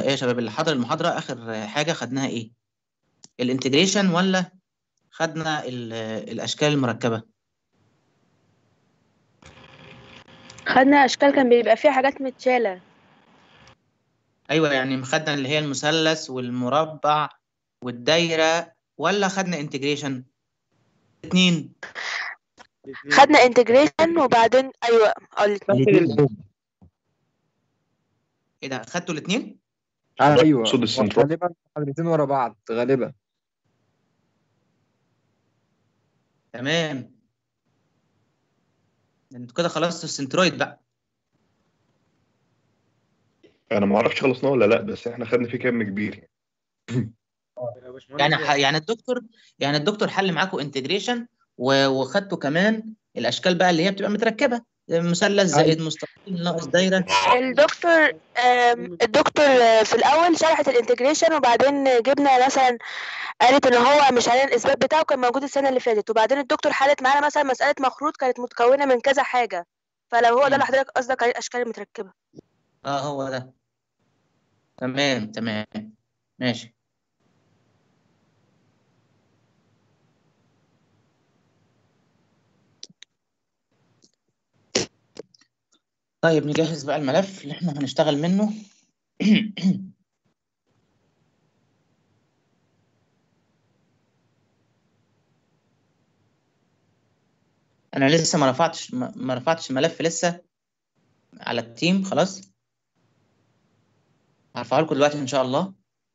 ايه يا شباب اللي حضر المحاضرة آخر حاجة خدناها ايه؟ الانتجريشن ولا خدنا ال- الأشكال المركبة؟ خدنا اشكال كان بيبقى فيها حاجات متشالة أيوة يعني خدنا اللي هي المثلث والمربع والدايرة ولا خدنا انتجريشن؟ اتنين خدنا انتجريشن وبعدين ايوه اقول ايه ده خدتوا الاتنين؟ ايوه صوت السنترال غالبا محاضرتين ورا بعض غالبا تمام انتوا كده خلصتوا السنترويد بقى انا ما اعرفش خلصناه ولا لا بس احنا خدنا فيه كم كبير يعني ح... يعني الدكتور يعني الدكتور حل معاكم انتجريشن و... وخدتوا كمان الاشكال بقى اللي هي بتبقى متركبه مثلث زائد مستطيل ناقص دايره الدكتور آم، الدكتور آه، في الاول شرحت الانتجريشن وبعدين جبنا مثلا قالت ان هو مش علينا الاثبات بتاعه كان موجود السنه اللي فاتت وبعدين الدكتور حلت معانا مثلا مساله مخروط كانت متكونه من كذا حاجه فلو هو ده اللي حضرتك قصدك عليه الاشكال المتركبه اه هو ده تمام تمام ماشي طيب نجهز بقى الملف اللي احنا هنشتغل منه انا لسه ما رفعتش ما ما رفعتش الملف لسه على التيم خلاص هرفعه لكم دلوقتي ان شاء الله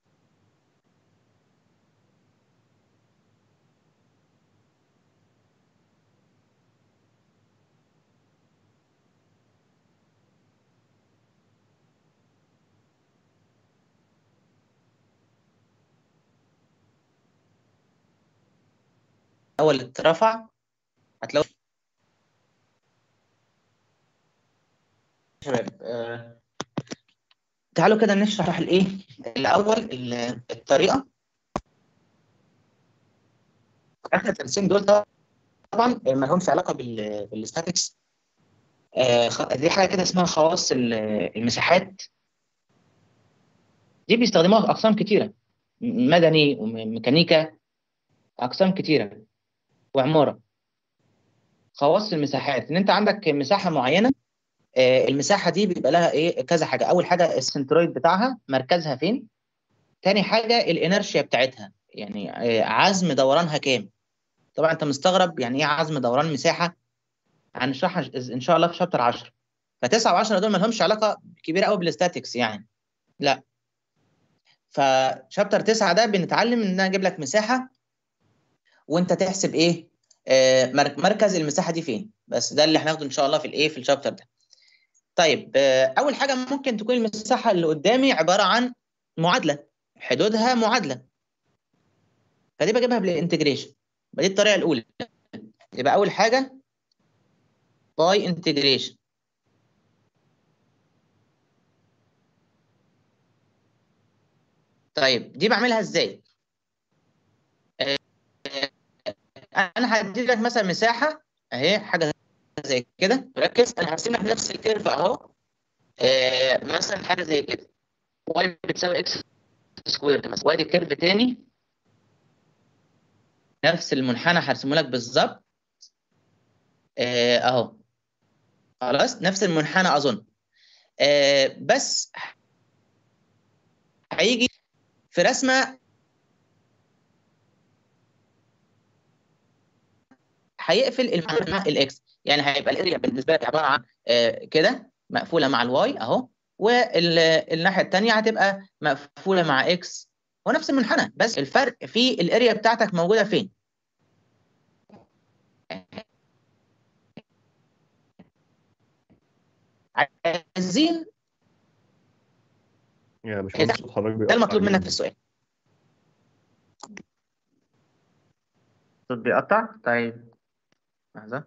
اول اللي اترفع هتلاقوا شباب آه، تعالوا كده نشرح الايه الاول ال- الطريقه اخر ترسيم دول طبعا ما لهمش علاقه بال بالستاتكس آه، خ- دي حاجه كده اسمها خواص ال- المساحات دي بيستخدموها في اقسام كتيره م- مدني وميكانيكا اقسام كتيره وعماره خواص المساحات ان انت عندك مساحه معينه آه، المساحه دي بيبقى لها ايه كذا حاجه اول حاجه السنترويد بتاعها مركزها فين تاني حاجه الانرشيا بتاعتها يعني آه، عزم دورانها كام طبعا انت مستغرب يعني ايه عزم دوران مساحه هنشرحها ان شاء الله في شابتر 10 ف9 و10 دول ما لهمش علاقه كبيره قوي بالستاتكس يعني لا فشابتر 9 ده بنتعلم ان انا اجيب لك مساحه وانت تحسب ايه آه، مر- مركز المساحه دي فين بس ده اللي هناخده ان شاء الله في الايه في الشابتر ده طيب آه، اول حاجه ممكن تكون المساحه اللي قدامي عباره عن معادله حدودها معادله فدي بجيبها بالانتجريشن يبقى دي الطريقه الاولى يبقى اول حاجه باي انتجريشن طيب دي بعملها ازاي آه، انا هدي لك مثلا مساحه اهي حاجه زي كده ركز انا هرسم لك نفس الكيرف اهو آه، مثلا حاجه زي كده واي بتساوي اكس سكوير مثلا وادي كيرف تاني نفس المنحنى هرسمه لك بالظبط آه، اهو خلاص نفس المنحنى اظن آه، بس هيجي في رسمه هيقفل المعادله مع الاكس يعني هيبقى الاريا بالنسبه لك عباره عن آه، كده مقفوله مع الواي اهو والناحيه الثانيه هتبقى مقفوله مع اكس هو نفس المنحنى بس الفرق في الاريا بتاعتك موجوده فين عايزين يا باشمهندس صوت حضرتك ده بيقطع المطلوب منك جدا. في السؤال صوت بيقطع طيب لحظة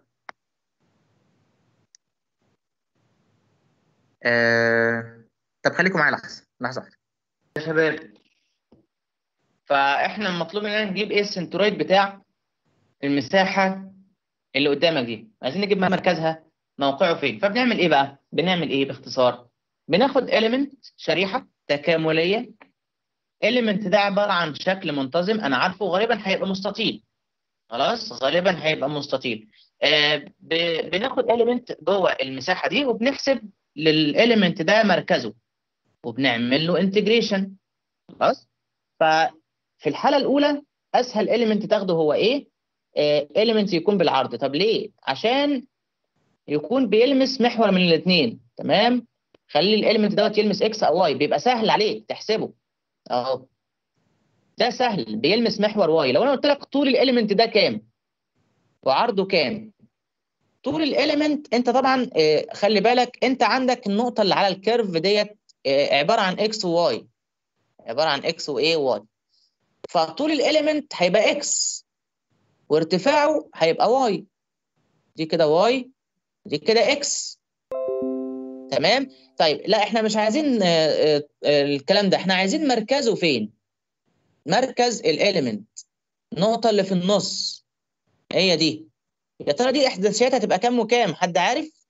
آه... طب خليكم معايا لحظة لحظة واحدة يا شباب فاحنا المطلوب مننا نجيب ايه السنترويد بتاع المساحة اللي قدامك دي عايزين نجيب مركزها موقعه فين فبنعمل ايه بقى بنعمل ايه باختصار بناخد element شريحة تكامليه element ده عباره عن شكل منتظم انا عارفه غالبا هيبقى مستطيل خلاص غالبا هيبقى مستطيل آه ب- بناخد element جوه المساحه دي وبنحسب للاليمنت ده مركزه وبنعمل له انتجريشن خلاص ففي الحاله الاولى اسهل element تاخده هو ايه آه element يكون بالعرض طب ليه عشان يكون بيلمس محور من الاثنين تمام خلي الاليمنت دوت يلمس اكس او واي بيبقى سهل عليك تحسبه اهو ده سهل بيلمس محور واي لو انا قلت لك طول الاليمنت ده كام وعرضه كام طول الاليمنت انت طبعا آه، خلي بالك انت عندك النقطه اللي على الكيرف ديت آه، عباره عن اكس وواي عباره عن اكس وايه واي فطول الاليمنت هيبقى اكس وارتفاعه هيبقى واي دي كده واي دي كده اكس تمام طيب لا احنا مش عايزين آه، آه، آه، الكلام ده احنا عايزين مركزه فين مركز الاليمنت النقطه اللي في النص هي دي يا ترى دي احداثياتها هتبقى كام وكام حد عارف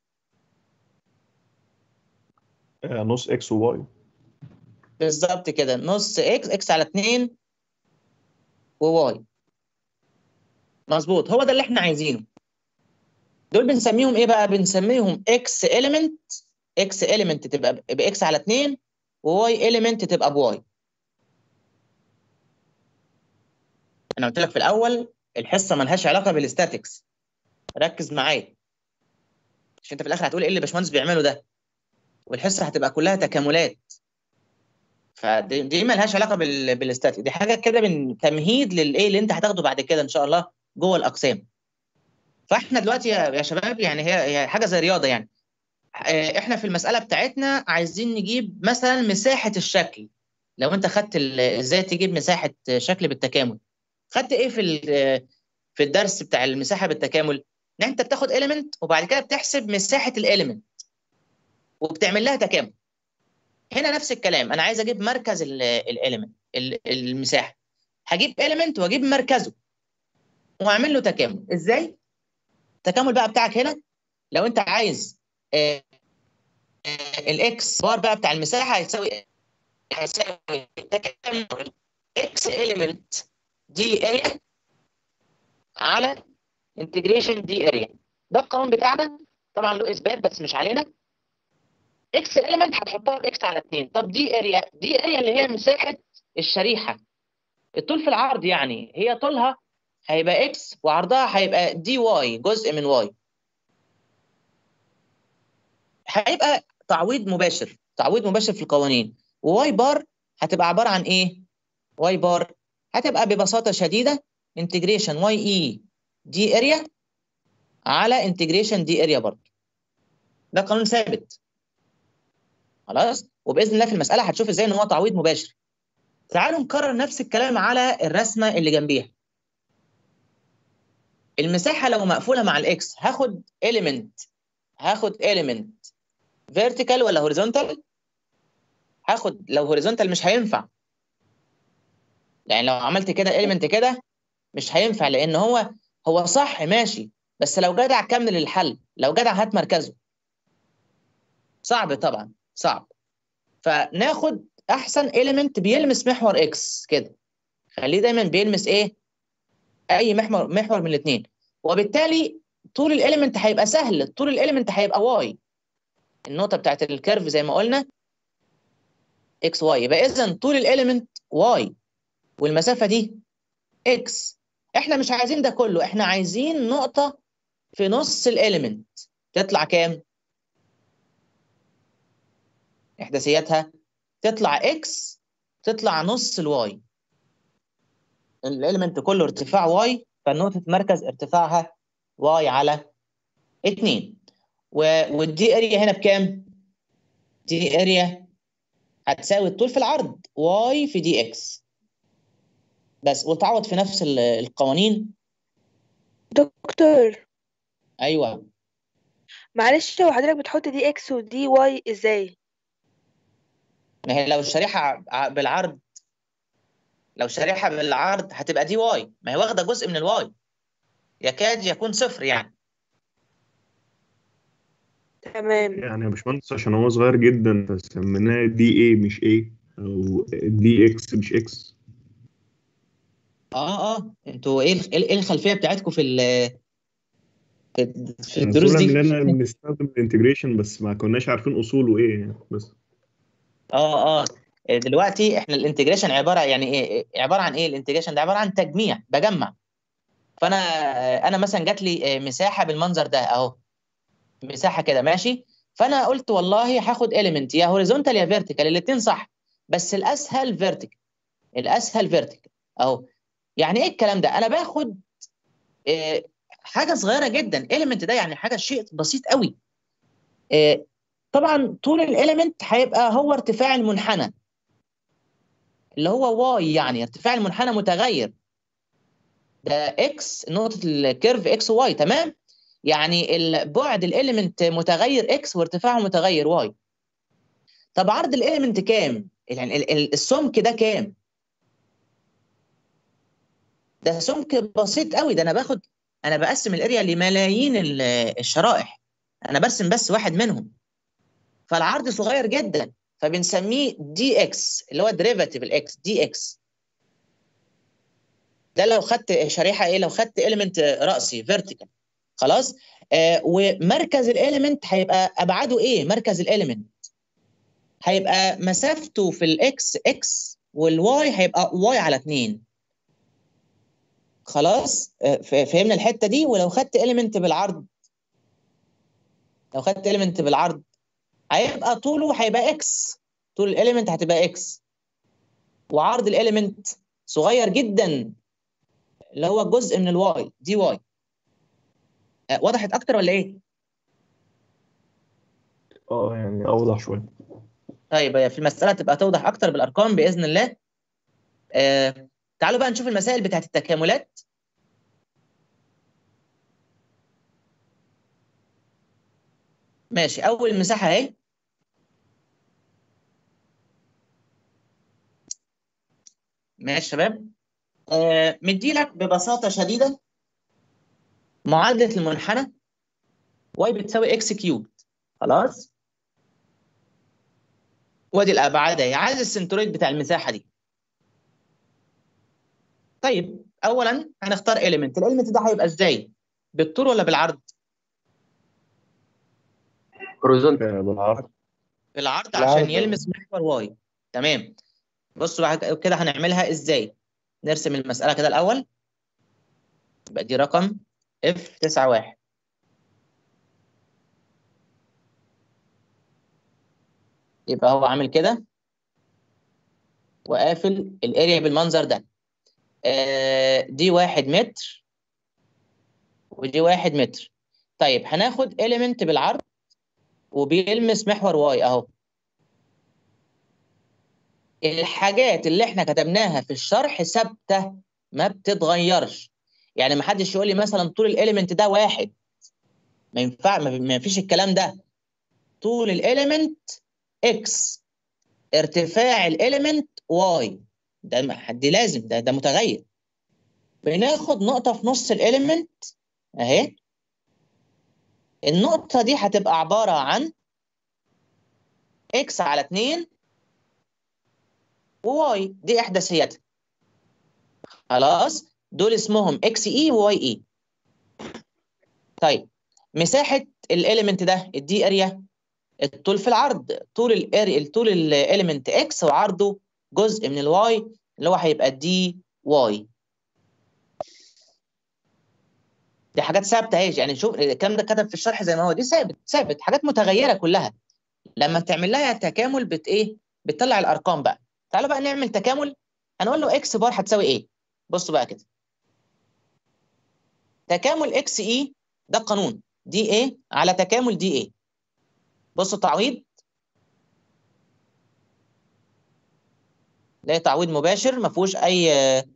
آه، نص اكس وواي بالظبط كده نص اكس اكس على 2 وواي مظبوط هو ده اللي احنا عايزينه دول بنسميهم ايه بقى بنسميهم اكس اليمنت اكس اليمنت تبقى ب- باكس على 2 وواي اليمنت تبقى بواي انا قلت لك في الاول الحصه ملهاش علاقه بالاستاتكس ركز معايا عشان انت في الاخر هتقول ايه اللي باشمهندس بيعمله ده والحصه هتبقى كلها تكاملات فدي دي ملهاش علاقه بال... بالاستاتيك دي حاجه كده من تمهيد للايه اللي انت هتاخده بعد كده ان شاء الله جوه الاقسام فاحنا دلوقتي يا يا شباب يعني هي هي حاجه زي رياضه يعني آه، احنا في المساله بتاعتنا عايزين نجيب مثلا مساحه الشكل لو انت خدت ال- ازاي تجيب مساحه شكل بالتكامل خدت ايه في ال- في الدرس بتاع المساحه بالتكامل ان انت بتاخد اليمنت وبعد كده بتحسب مساحه الاليمنت وبتعمل لها تكامل هنا نفس الكلام انا عايز اجيب مركز الاليمنت المساحه هجيب اليمنت واجيب مركزه واعمل له تكامل ازاي التكامل بقى بتاعك هنا لو انت عايز آه، آه، الاكس بار بقى بتاع المساحه هيساوي هيساوي تكامل اكس اليمنت دي اريا على انتجريشن دي اريا ده القانون بتاعنا طبعا له اثبات بس مش علينا اكس اليمنت هتحطها باكس على 2 طب دي اريا دي اريا اللي هي مساحه الشريحه الطول في العرض يعني هي طولها هيبقى اكس وعرضها هيبقى دي واي جزء من واي هيبقى تعويض مباشر تعويض مباشر في القوانين وواي بار هتبقى عباره عن ايه واي بار هتبقى ببساطه شديده انتجريشن واي اي دي اريا على انتجريشن دي اريا برضه ده قانون ثابت خلاص وباذن الله في المساله هتشوف ازاي ان هو تعويض مباشر تعالوا نكرر نفس الكلام على الرسمه اللي جنبيها المساحه لو مقفوله مع الاكس هاخد element هاخد element vertical ولا horizontal هاخد لو horizontal مش هينفع يعني لو عملت كده element كده مش هينفع لان هو هو صح ماشي بس لو جدع كمل الحل لو جدع هات مركزه صعب طبعا صعب فناخد احسن element بيلمس محور اكس كده خليه دايما بيلمس ايه اي محور محور من الاثنين وبالتالي طول الاليمنت هيبقى سهل طول الاليمنت هيبقى واي النقطه بتاعت الكيرف زي ما قلنا اكس واي يبقى اذا طول الاليمنت واي والمسافه دي اكس احنا مش عايزين ده كله احنا عايزين نقطه في نص الاليمنت تطلع كام احداثياتها تطلع اكس تطلع نص الواي الاليمنت كله ارتفاع واي فنقطة مركز ارتفاعها واي على 2 والدي اريا هنا بكام؟ دي اريا هتساوي الطول في العرض واي في دي اكس بس وتعوض في نفس ال- القوانين دكتور ايوه معلش هو حضرتك بتحط دي اكس ودي واي ازاي ما هي لو الشريحة ع- بالعرض لو شريحة بالعرض هتبقى دي واي ما هي واخدة جزء من الواي يكاد يكون صفر يعني تمام يعني يا باشمهندس عشان هو صغير جدا فسميناه دي ايه مش ايه او دي اكس مش اكس اه اه انتوا ايه الخ- ايه الخلفيه بتاعتكم في ال في في الدروس اصولا دي اننا بنستخدم الانتجريشن بس ما كناش عارفين اصوله ايه يعني بس اه اه دلوقتي احنا الانتجريشن عباره يعني ايه عباره عن ايه الانتجريشن ده عباره عن تجميع بجمع فانا انا مثلا جات لي مساحه بالمنظر ده اهو مساحه كده ماشي فانا قلت والله هاخد اليمنت يا هوريزونتال يا فيرتيكال الاثنين صح بس الاسهل فيرتيكال الاسهل فيرتيكال اهو يعني ايه الكلام ده انا باخد آه، حاجه صغيره جدا اليمنت ده يعني حاجه شيء بسيط قوي آه، طبعا طول الاليمنت هيبقى هو ارتفاع المنحنى اللي هو واي يعني ارتفاع المنحنى متغير ده اكس نقطه الكيرف اكس واي تمام يعني البعد الاليمنت متغير اكس وارتفاعه متغير واي طب عرض الاليمنت كام يعني ال- ال- السمك ده كام ده سمك بسيط قوي ده انا باخد انا بقسم الاريا لملايين ال- الشرائح انا برسم بس واحد منهم فالعرض صغير جدا فبنسميه دي اكس اللي هو ديريفاتيف الاكس دي اكس ده لو خدت شريحه ايه لو خدت اليمنت راسي فيرتيكال خلاص آه ومركز الاليمنت هيبقى ابعاده ايه مركز الاليمنت هيبقى مسافته في الاكس اكس والواي هيبقى واي على 2 خلاص آه، ف- فهمنا الحته دي ولو خدت اليمنت بالعرض لو خدت اليمنت بالعرض هيبقى طوله هيبقى اكس طول الاليمنت هتبقى اكس وعرض الاليمنت صغير جدا اللي هو جزء من الواي دي واي آه، وضحت اكتر ولا ايه اه يعني اوضح شويه طيب هي في المساله تبقى توضح اكتر بالارقام باذن الله آه تعالوا بقى نشوف المسائل بتاعت التكاملات ماشي اول مساحه اهي ماشي يا شباب آه مديلك ببساطه شديده معادله المنحنى y بتساوي اكس كيوب خلاص وادي الابعاد اهي عايز السنترويد بتاع المساحه دي طيب اولا هنختار اليمنت الاليمنت ده هيبقى ازاي بالطول ولا بالعرض هوريزونتال آه، بالعرض بالعرض بالعرض. عشان يلمس محور واي تمام بصوا بقى كده هنعملها ازاي نرسم المساله كده الاول يبقى دي رقم اف 91 يبقى هو عامل كده وقافل الاريا بالمنظر ده آه، دي واحد متر ودي واحد متر طيب هناخد اليمنت بالعرض وبيلمس محور واي اهو الحاجات اللي احنا كتبناها في الشرح ثابته ما بتتغيرش يعني ما حدش يقول لي مثلا طول الاليمنت ده واحد ما ينفع ما ما فيش الكلام ده طول الاليمنت اكس ارتفاع الاليمنت واي ده ما- دي لازم ده ده متغير بناخد نقطه في نص الاليمنت اهي النقطه دي هتبقى عباره عن اكس على 2 وواي دي احداثياتها خلاص دول اسمهم اكس اي وواي اي طيب مساحه الاليمنت ده الدي اريا الطول في العرض طول الاريا طول الاليمنت اكس وعرضه جزء من الواي اللي هو هيبقى دي واي دي حاجات ثابته اهي يعني شوف الكلام ده كتب في الشرح زي ما هو دي ثابت ثابت حاجات متغيره كلها لما تعمل لها تكامل بت ايه بتطلع الارقام بقى تعالوا بقى نعمل تكامل هنقول له اكس بار هتساوي ايه بصوا بقى كده تكامل اكس اي ده قانون دي ايه على تكامل دي ايه بصوا تعويض ده تعويض مباشر ما فيهوش اي آه،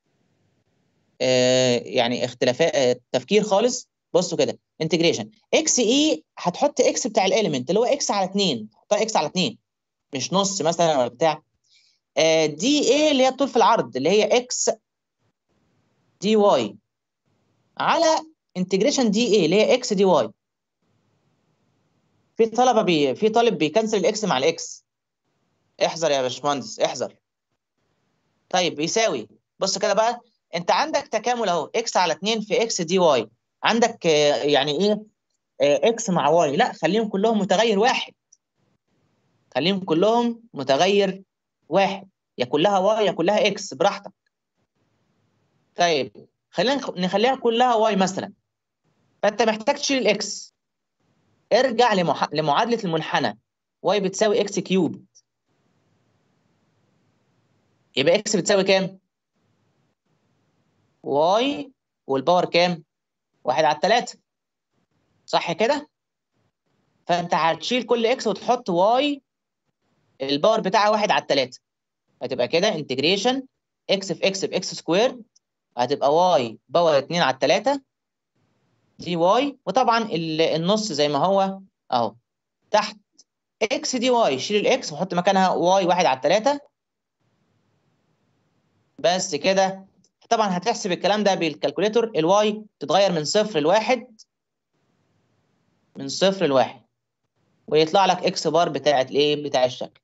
آه، يعني اختلافات آه، تفكير خالص بصوا كده انتجريشن اكس اي هتحط اكس بتاع الاليمنت اللي هو اكس على 2 حطها اكس على 2 مش نص مثلا ولا بتاع آه، دي ايه اللي هي الطول في العرض اللي هي اكس دي واي على انتجريشن دي ايه اللي هي اكس دي واي في طلبه بي في طالب بيكنسل الاكس مع الاكس احذر يا باشمهندس احذر طيب بيساوي بص كده بقى انت عندك تكامل اهو اكس على 2 في اكس دي واي عندك آه، يعني ايه آه، اكس مع واي لا خليهم كلهم متغير واحد خليهم كلهم متغير واحد يا كلها واي يا كلها اكس براحتك طيب خلينا نخ- نخليها كلها واي مثلا فانت محتاج تشيل الاكس ارجع لمح... لمعادله المنحنى واي بتساوي اكس كيوب يبقى اكس بتساوي كام؟ واي والباور كام؟ واحد على التلاتة صح كده؟ فانت هتشيل كل اكس وتحط واي الباور بتاعها واحد على التلاتة هتبقى كده انتجريشن اكس في اكس باكس سكوير هتبقى واي باور 2 على التلاتة دي واي وطبعا ال- النص زي ما هو اهو تحت اكس دي واي شيل الاكس وحط مكانها واي واحد على التلاتة بس كده طبعا هتحسب الكلام ده بالكالكوليتور الواي تتغير من صفر لواحد من صفر لواحد ويطلع لك اكس بار بتاعت الايه بتاع الشكل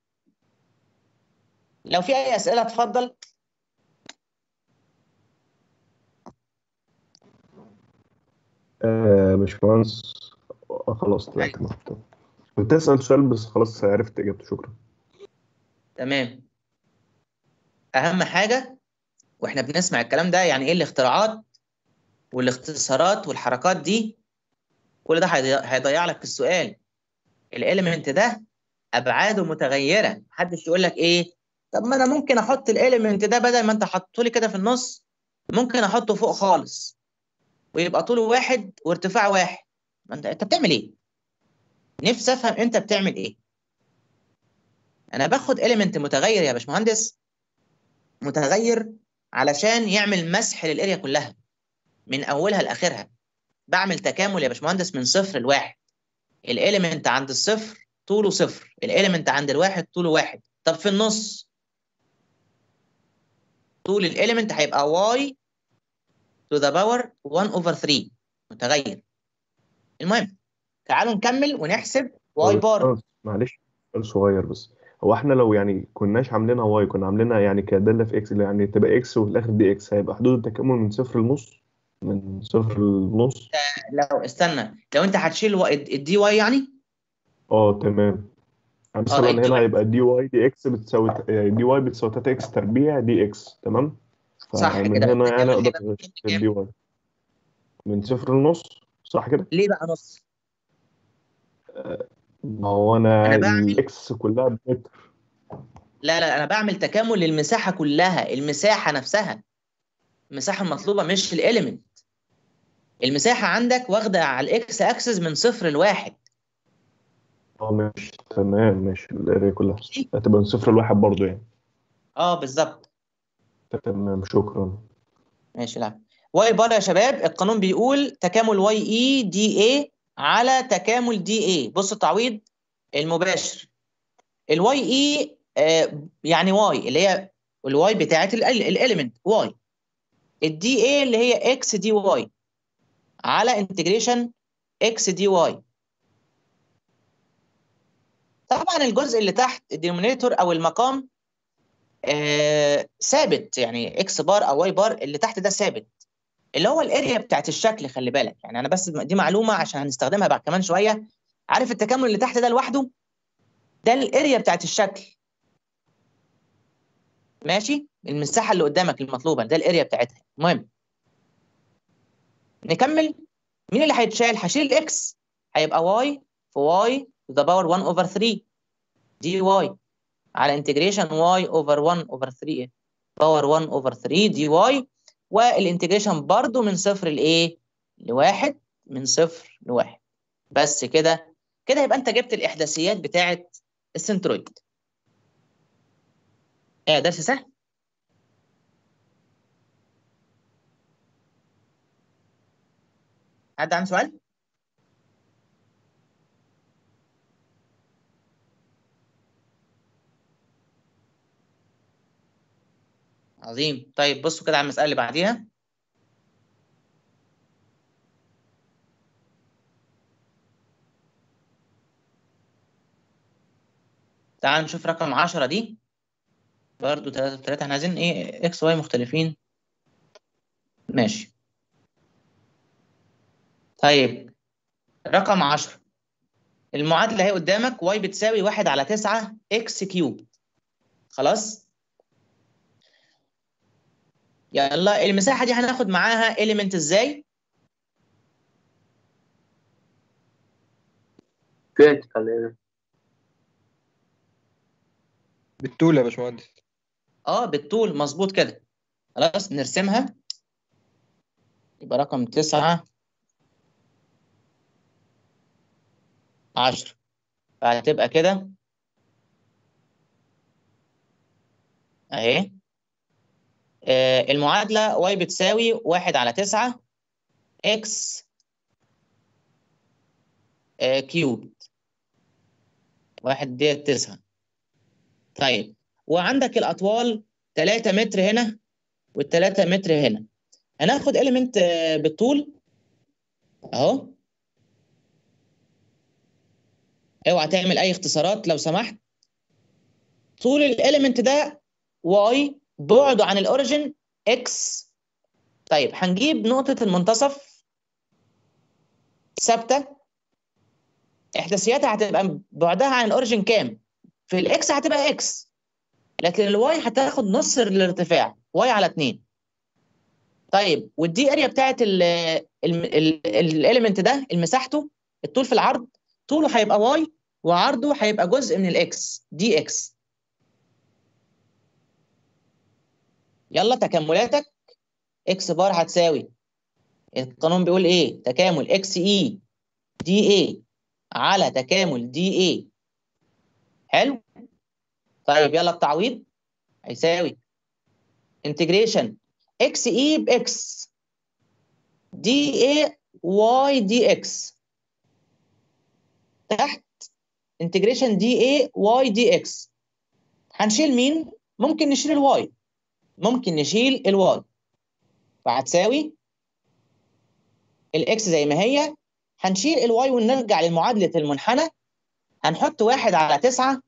لو في اي اسئله اتفضل آه باشمهندس آه، خلاص طلعت مفتوح كنت اسال سؤال بس خلاص عرفت اجابته شكرا تمام اهم حاجه واحنا بنسمع الكلام ده يعني ايه الاختراعات والاختصارات والحركات دي كل ده هيضيع- هيضيع لك السؤال الاليمنت ده ابعاده متغيره محدش يقول لك ايه طب ما انا ممكن احط الاليمنت ده بدل ما انت حاطه لي كده في النص ممكن احطه فوق خالص ويبقى طوله واحد وارتفاعه واحد ما انت انت بتعمل ايه نفسي افهم انت بتعمل ايه انا باخد اليمنت متغير يا باشمهندس متغير علشان يعمل مسح للاريا كلها من اولها لاخرها بعمل تكامل يا باشمهندس من صفر لواحد الاليمنت عند الصفر طوله صفر الاليمنت عند الواحد طوله واحد طب في النص طول الاليمنت هيبقى y to the power 1 over 3 متغير المهم تعالوا نكمل ونحسب y بار باشمهندس، معلش سؤال صغير بس هو احنا لو يعني كناش عاملينها واي كنا عاملينها يعني كداله في اكس اللي يعني تبقى اكس وفي الاخر دي اكس هيبقى حدود التكامل من صفر لنص من صفر لنص لو استنى لو انت هتشيل الدي واي يعني اه تمام يعني مثلا الدي هنا واي. هيبقى دي واي دي اكس بتساوي دي واي بتساوي 3 اكس تربيع دي اكس تمام صح فمن كده هنا يعني التكامل اقدر هيبقى اشيل الدي واي من صفر لنص صح كده؟ ليه بقى نص؟ ما هو انا أنا بعمل- الاكس كلها بمتر لا لا انا بعمل تكامل للمساحه كلها المساحه نفسها المساحه المطلوبه مش الاليمنت المساحه عندك واخده على الاكس اكسس من صفر لواحد اه ماشي تمام ماشي الاريا كلها هتبقى من صفر لواحد برضو يعني اه بالظبط تمام شكرا ماشي لا واي بار يا شباب القانون بيقول تكامل واي اي دي اي على تكامل دي اي بص التعويض المباشر الواي اي آه يعني واي اللي هي الواي بتاعت الاليمنت واي الدي اي اللي هي اكس دي واي على انتجريشن اكس دي واي طبعا الجزء اللي تحت الدينومينيتور او المقام آه ثابت يعني اكس بار او واي بار اللي تحت ده ثابت اللي هو الاريا بتاعت الشكل خلي بالك يعني انا بس دي معلومه عشان هنستخدمها بعد كمان شويه عارف التكامل اللي تحت ده لوحده ده الاريا بتاعت الشكل ماشي المساحه اللي قدامك المطلوبه ده الاريا بتاعتها المهم نكمل مين اللي هيتشال هشيل الاكس هيبقى واي في واي ذا باور 1 اوفر 3 دي واي على انتجريشن واي اوفر 1 اوفر 3 باور 1 اوفر 3 دي واي والانتجريشن برضو من صفر لايه لواحد من صفر لواحد بس كده كده يبقى انت جبت الاحداثيات بتاعه السنترويد ايه درس سهل حد عنده سؤال عظيم طيب بصوا كده على المسألة اللي بعديها تعال نشوف رقم 10 دي برضو 3 3 احنا عايزين ايه اكس واي مختلفين ماشي طيب رقم 10 المعادلة اهي قدامك y بتساوي 1 على 9 x كيوب خلاص يلا المساحة دي هناخد معاها element ازاي vertical بالطول يا باشمهندس اه بالطول مظبوط كده خلاص نرسمها يبقى رقم تسعة عشرة فهتبقى كده اهي آه المعادلة y بتساوي واحد على تسعة x آه كيوب واحد ديت تسعة طيب وعندك الأطوال 3 متر هنا وال3 متر هنا هناخد إيليمنت بالطول أهو اوعى تعمل أي اختصارات لو سمحت طول الإيليمنت ده y بعده عن الأوريجين x طيب هنجيب نقطة المنتصف ثابتة إحداثياتها هتبقى بعدها عن الأوريجين كام؟ في الإكس هتبقى إكس لكن الواي هتاخد نص الارتفاع واي على 2 طيب والدي اريا بتاعت الاليمنت ده مساحته الطول في العرض طوله هيبقى واي وعرضه هيبقى جزء من الاكس دي اكس يلا تكاملاتك اكس بار هتساوي القانون بيقول ايه تكامل اكس اي دي اي على تكامل دي اي حلو طيب يلا التعويض هيساوي انتجريشن اكس اي باكس دي اي واي دي اكس تحت انتجريشن دي اي واي دي اكس هنشيل مين ممكن نشيل الواي ممكن نشيل الواي فهتساوي الاكس زي ما هي هنشيل الواي ونرجع لمعادله المنحنى هنحط واحد على تسعة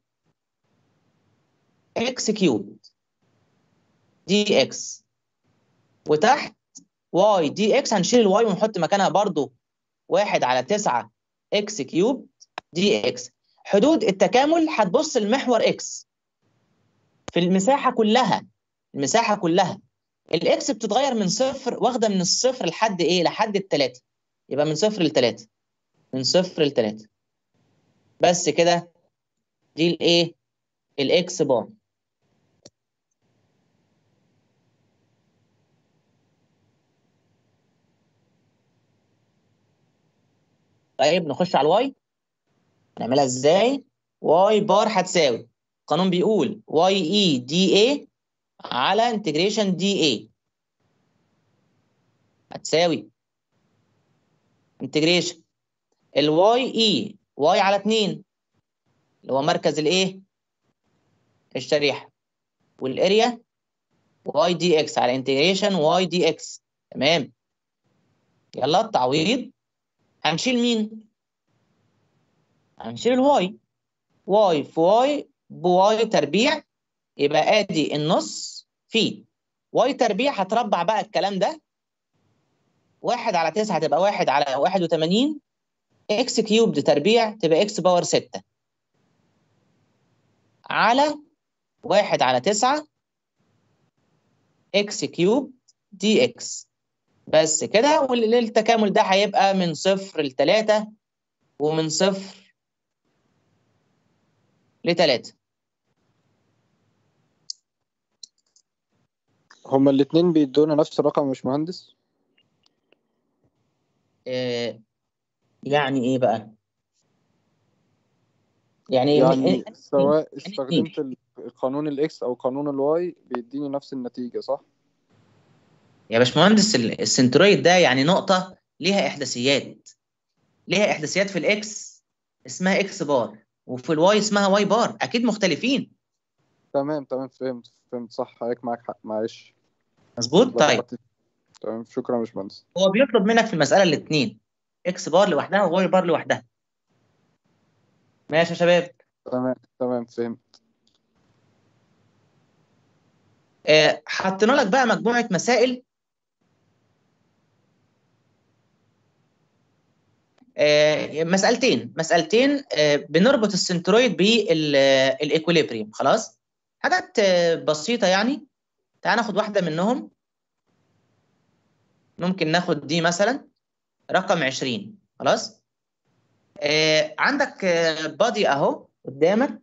اكس كيوب دي اكس وتحت واي دي اكس هنشيل الواي ونحط مكانها برضو واحد على تسعة اكس كيوب دي اكس حدود التكامل هتبص المحور اكس في المساحة كلها المساحة كلها الاكس بتتغير من صفر واخدة من الصفر لحد ايه لحد التلاتة يبقى من صفر لتلاتة من صفر لتلاتة بس كده دي الايه الاكس بار طيب نخش على الواي نعملها ازاي واي بار هتساوي القانون بيقول واي اي دي اي على انتجريشن دي اي هتساوي انتجريشن الواي اي واي على 2 اللي هو مركز الايه الشريحه والاريا واي دي اكس على انتجريشن واي دي اكس تمام يلا التعويض هنشيل مين هنشيل الواي واي في واي بواي تربيع يبقى ادي النص في واي تربيع هتربع بقى الكلام ده واحد على تسعة هتبقى واحد على واحد وتمانين اكس كيوب تربيع تبقى اكس باور ستة على واحد على تسعة اكس كيوب دي اكس بس كده والتكامل ده هيبقى من صفر لتلاتة ومن صفر لتلاتة هما الاتنين بيدونا نفس الرقم يا باشمهندس آه يعني ايه بقى؟ يعني يعني من- سواء اتنين. استخدمت ال- قانون الاكس او قانون الواي بيديني نفس النتيجة صح؟ يا باشمهندس ال- السنترويد ده يعني نقطة ليها إحداثيات ليها إحداثيات في الإكس اسمها إكس بار وفي الواي اسمها واي بار أكيد مختلفين تمام تمام فهمت فهمت صح حضرتك معاك حق معلش مظبوط طيب تمام شكرا يا باشمهندس هو بيطلب منك في المسألة الاتنين إكس بار لوحدها وواي بار لوحدها ماشي يا شباب تمام تمام فهمت آه، حطينا لك بقى مجموعة مسائل آه، مسألتين مسألتين آه، بنربط السنترويد بالايكوليبريم خلاص حاجات آه، بسيطة يعني تعال ناخد واحدة منهم ممكن ناخد دي مثلا رقم 20 خلاص آه، عندك بادي اهو قدامك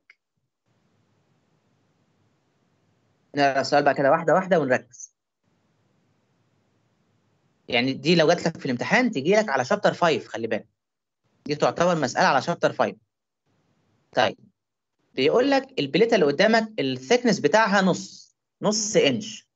نقرا السؤال بقى كده واحدة واحدة ونركز يعني دي لو جات لك في الامتحان تيجي لك على شابتر 5 خلي بالك دي تعتبر مسألة على شابتر 5 طيب بيقول لك البليتة اللي قدامك الثيكنس بتاعها نص نص انش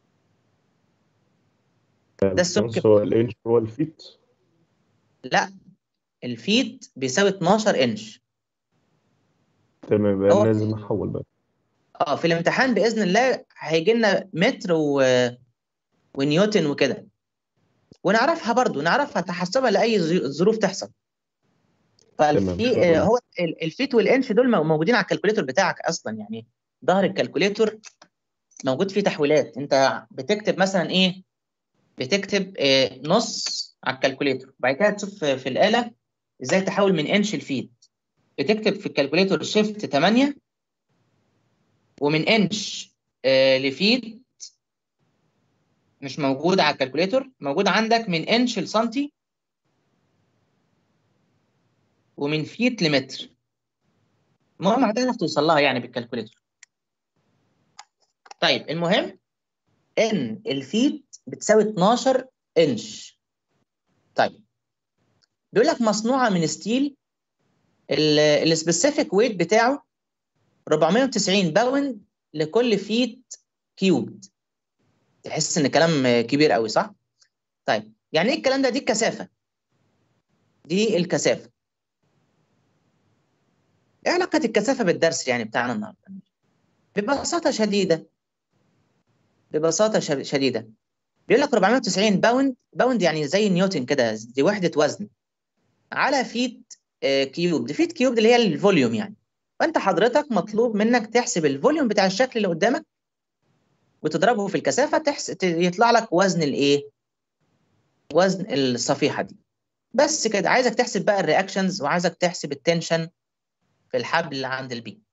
ده السمك نص هو الانش هو الفيت لا الفيت بيساوي 12 انش تمام يبقى هو- لازم احول بقى اه في الامتحان باذن الله هيجي لنا متر و... ونيوتن وكده ونعرفها برضو نعرفها تحسبها لاي ظ- ظروف تحصل تمام، فالفي شكراً. آه، هو ال- الفيت والانش دول مو- موجودين على الكالكوليتور بتاعك اصلا يعني ظهر الكالكوليتور موجود فيه تحويلات انت بتكتب مثلا ايه بتكتب آه، نص على الكالكوليتور بعد كده تشوف في الاله ازاي تحول من انش لفيت بتكتب في الكالكوليتور شيفت 8 ومن انش آه، لفيت مش موجود على الكالكوليتور موجود عندك من انش لسنتي ومن فيت لمتر المهم هتعرف توصل لها يعني بالكالكوليتور طيب المهم ان الفيت بتساوي 12 انش طيب بيقول لك مصنوعه من ستيل السبيسيفيك ويت بتاعه 490 باوند لكل فيت كيوبد تحس ان كلام كبير قوي صح طيب يعني ايه الكلام ده دي الكثافه دي الكثافه ايه علاقه الكثافه بالدرس يعني بتاعنا النهارده ببساطه شديده ببساطه ش- شديده بيقول لك 490 باوند باوند يعني زي نيوتن كده دي وحده وزن على فيت آه، كيوب دي فيت كيوب دي اللي هي الفوليوم يعني فانت حضرتك مطلوب منك تحسب الفوليوم بتاع الشكل اللي قدامك وتضربه في الكثافه تحس ت- يطلع لك وزن الايه وزن الصفيحه دي بس كده عايزك تحسب بقى الرياكشنز وعايزك تحسب التنشن في الحبل اللي عند البي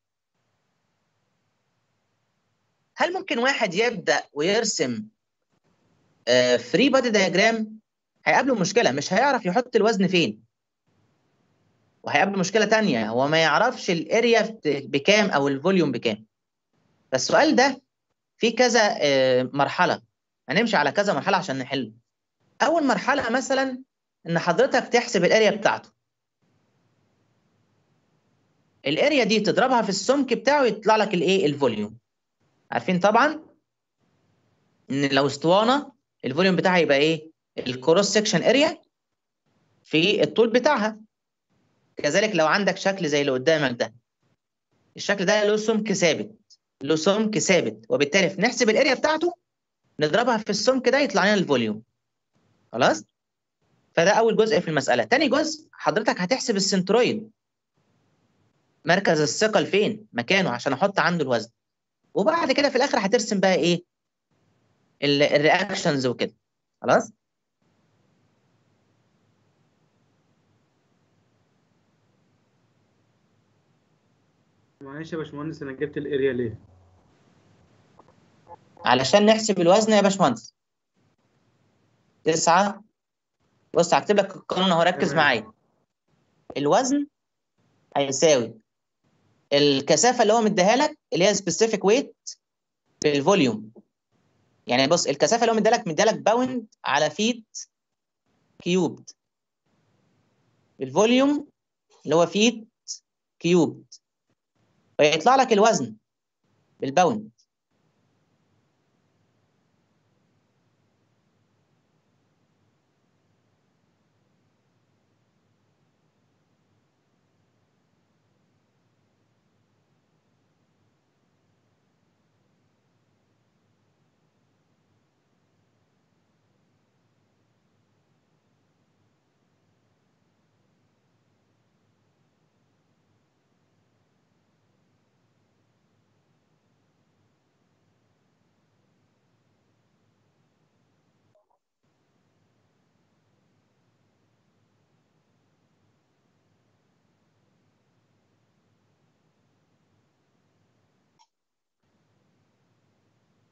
هل ممكن واحد يبدا ويرسم فري بادي دايجرام هيقابله مشكله مش هيعرف يحط الوزن فين وهيقابله مشكله تانية هو ما يعرفش الاريا بت- بكام او الفوليوم بكام فالسؤال ده فيه كذا آه، مرحله هنمشي على كذا مرحله عشان نحله اول مرحله مثلا ان حضرتك تحسب الاريا بتاعته الاريا دي تضربها في السمك بتاعه يطلع لك الايه الفوليوم عارفين طبعا ان لو اسطوانه الفوليوم بتاعها يبقى ايه الكروس سكشن اريا في الطول بتاعها كذلك لو عندك شكل زي اللي قدامك ده الشكل ده له سمك ثابت له سمك ثابت وبالتالي نحسب الاريا بتاعته نضربها في السمك ده يطلع لنا الفوليوم خلاص فده اول جزء في المساله تاني جزء حضرتك هتحسب السنترويد مركز الثقل فين مكانه عشان احط عنده الوزن وبعد كده في الاخر هترسم بقى ايه الرياكشنز وكده خلاص معلش يا باشمهندس انا جبت الاريا ليه؟ علشان نحسب الوزن يا باشمهندس تسعة بص هكتب لك القانون اهو ركز تمام. معايا الوزن هيساوي الكثافه اللي هو مديها لك اللي هي سبيسيفيك ويت في الفوليوم يعني بص الكثافه اللي هو مديها لك مديها لك باوند على فيت كيوبد الفوليوم اللي هو فيت كيوبد فيطلع لك الوزن بالباوند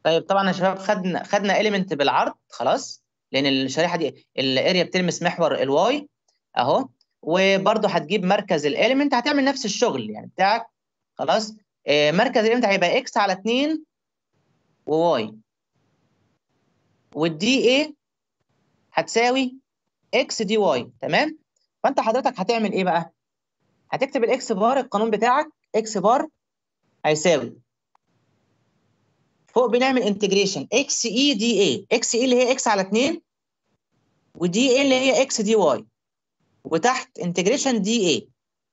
طيب طبعا يا شباب خدنا خدنا اليمنت بالعرض خلاص لان الشريحه دي الاريا بتلمس محور الواي اهو وبرده هتجيب مركز الاليمنت هتعمل نفس الشغل يعني بتاعك خلاص آه، مركز الاليمنت هيبقى اكس على 2 وواي والدي اي هتساوي اكس دي واي تمام فانت حضرتك هتعمل ايه بقى هتكتب الاكس بار القانون بتاعك اكس بار هيساوي فوق بنعمل انتجريشن اكس اي دي اي اكس اي اللي هي اكس على 2 ودي اي اللي هي اكس دي واي وتحت انتجريشن دي اي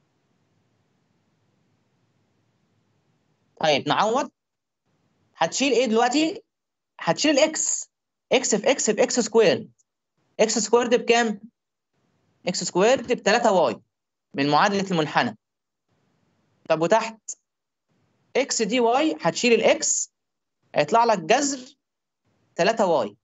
طيب نعوض هتشيل ايه دلوقتي هتشيل الاكس اكس في اكس باكس سكويرد اكس سكويرد بكام اكس سكويرد ب 3 واي من معادله المنحنى طب وتحت اكس دي واي هتشيل الاكس هيطلع لك جذر 3 واي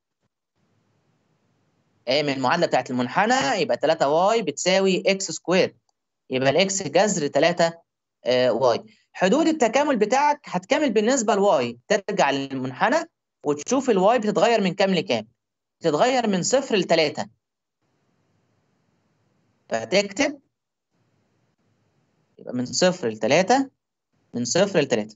ايه من المعادله بتاعت المنحنى يبقى 3 واي بتساوي اكس سكوير يبقى الاكس جذر 3 واي حدود التكامل بتاعك هتكامل بالنسبه لواي ترجع للمنحنى وتشوف الواي بتتغير من كام لكام بتتغير من صفر لثلاثة فهتكتب يبقى من صفر لثلاثة من صفر لثلاثة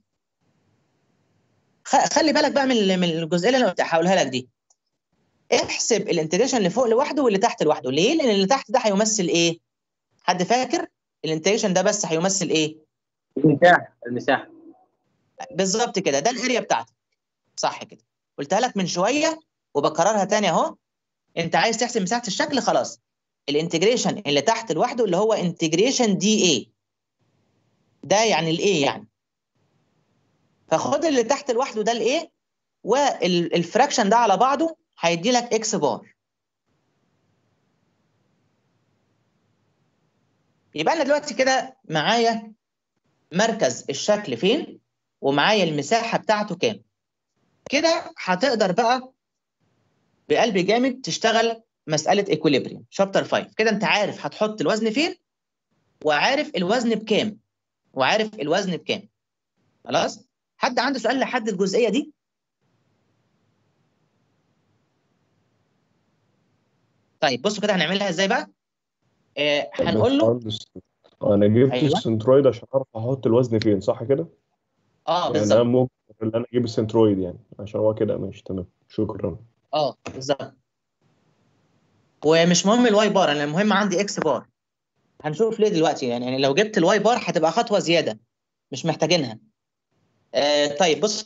خ- خلي بالك بقى من ال- من الجزئيه اللي انا هقولها لك دي احسب الانتجريشن اللي فوق لوحده واللي تحت لوحده ليه لان اللي تحت ده هيمثل ايه حد فاكر الانتجريشن ده بس هيمثل ايه المساحه المساحه بالظبط كده ده الاريا بتاعتك صح كده قلتها لك من شويه وبكررها تاني اهو انت عايز تحسب مساحه الشكل خلاص الانتجريشن اللي تحت لوحده اللي هو انتجريشن دي اي ده يعني الايه يعني فخد اللي تحت لوحده ده الايه والفراكشن ده على بعضه هيدي لك اكس بار يبقى انا دلوقتي كده معايا مركز الشكل فين ومعايا المساحه بتاعته كام كده هتقدر بقى بقلب جامد تشتغل مساله ايكوليبريم شابتر 5 كده انت عارف هتحط الوزن فين وعارف الوزن بكام وعارف الوزن بكام خلاص حد عنده سؤال لحد الجزئيه دي طيب بصوا كده هنعملها ازاي بقى آه هنقول له باشمهندس، انا جبت أيوة. السنترويد عشان اعرف احط الوزن فين صح كده؟ اه يعني انا بالظبط ممكن ان انا اجيب السنترويد يعني عشان هو كده ماشي تمام شكرا اه بالظبط ومش مهم الواي بار انا المهم عندي اكس بار هنشوف ليه دلوقتي يعني يعني لو جبت الواي بار هتبقى خطوه زياده مش محتاجينها آه طيب بص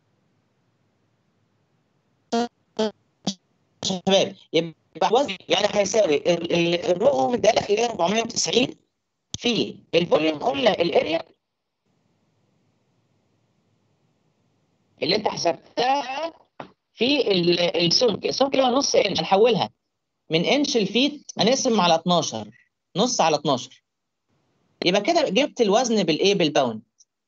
شباب يبقى وزن يعني هيساوي ال- ال- الرقم ده اللي هي 490 في الفوليوم قلنا الاريا اللي انت حسبتها في ال- السمك السمك اللي هو نص انش هنحولها من انش لفيت هنقسم على 12 نص على 12 يبقى كده جبت الوزن بالايه بالباوند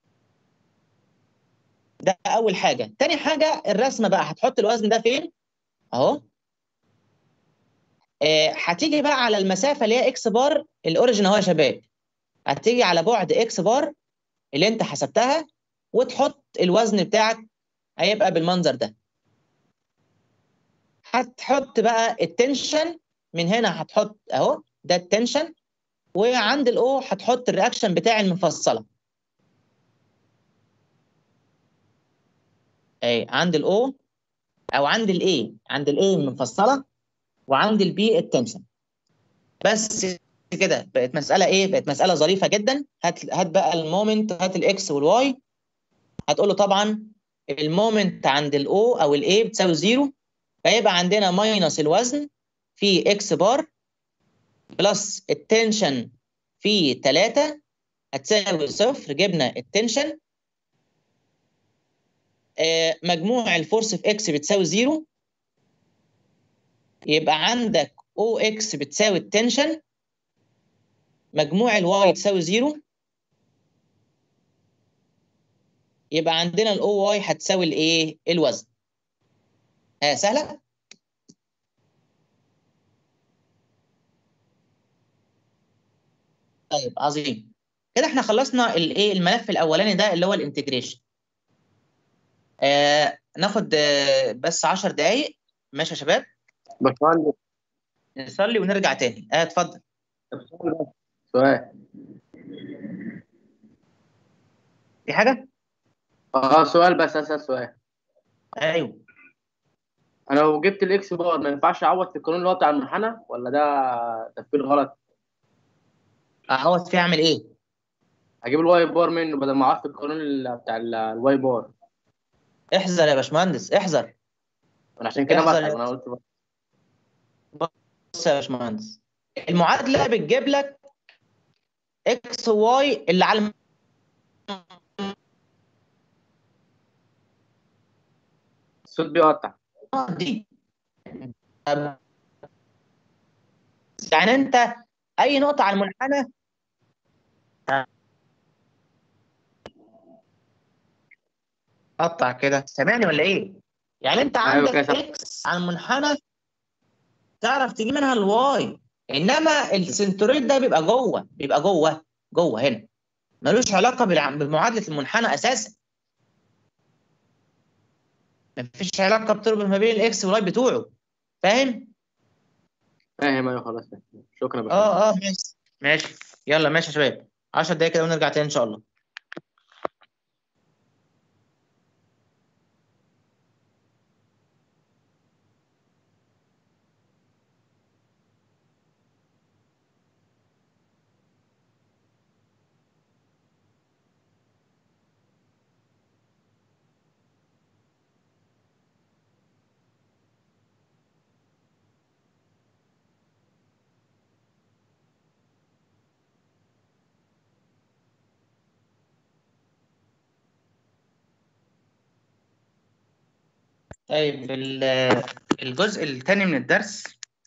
ده اول حاجه تاني حاجه الرسمه بقى هتحط الوزن ده فين اهو آه، هتيجي بقى على المسافه اللي هي اكس بار الاوريجن اهو يا شباب هتيجي على بعد اكس بار اللي انت حسبتها وتحط الوزن بتاعك هيبقى بالمنظر ده هتحط بقى التنشن من هنا هتحط اهو ده التنشن وعند الاو هتحط الرياكشن بتاع المفصله اي عند الاو او عند الاي عند الاي المفصله وعند البي التنشن بس كده بقت مساله ايه بقت مساله ظريفه جدا هات هات بقى المومنت هات الاكس والواي هتقول له طبعا المومنت عند الاو او الاي بتساوي زيرو فيبقى عندنا ماينس الوزن في اكس بار بلس التنشن في 3 هتساوي صفر جبنا التنشن آه، مجموع الفورس في اكس بتساوي زيرو يبقى عندك او اكس بتساوي التنشن مجموع الواي تساوي زيرو يبقى عندنا الاو واي هتساوي الايه الوزن ها سهله طيب عظيم كده احنا خلصنا الايه الملف الاولاني ده اللي هو الانتجريشن آه ناخد آه، بس 10 دقايق ماشي يا شباب باشمهندس نصلي ونرجع تاني اه اتفضل سؤال في حاجه اه سؤال بس اسال سؤال ايوه انا لو جبت الاكس بار ما ينفعش اعوض في القانون اللي هو بتاع المنحنى ولا ده تفكير غلط اعوض فيه اعمل ايه اجيب الواي بار منه بدل ما اعوض في القانون اللي بتاع ال- الواي بار احذر يا باشمهندس احذر انا عشان كده احذر بسال يا انا قلت بقى. بص يا باشمهندس المعادله بتجيب لك اكس واي اللي على الم- الصوت بيقطع دي يعني انت اي نقطه على المنحنى قطع كده سامعني ولا ايه يعني انت أيوة عندك كده سامع. اكس على المنحنى تعرف تجيب منها الواي انما السنترويد ده بيبقى جوه بيبقى جوه جوه هنا ملوش علاقه بالع- بمعادله المنحنى اساسا مفيش علاقه بتربط ما بين الاكس والواي بتوعه فاهم فاهم ايوه خلاص فاهم. شكرا بقى اه اه ماشي ماشي يلا ماشي يا شباب 10 دقايق كده ونرجع تاني ان شاء الله طيب ال- الجزء الثاني من الدرس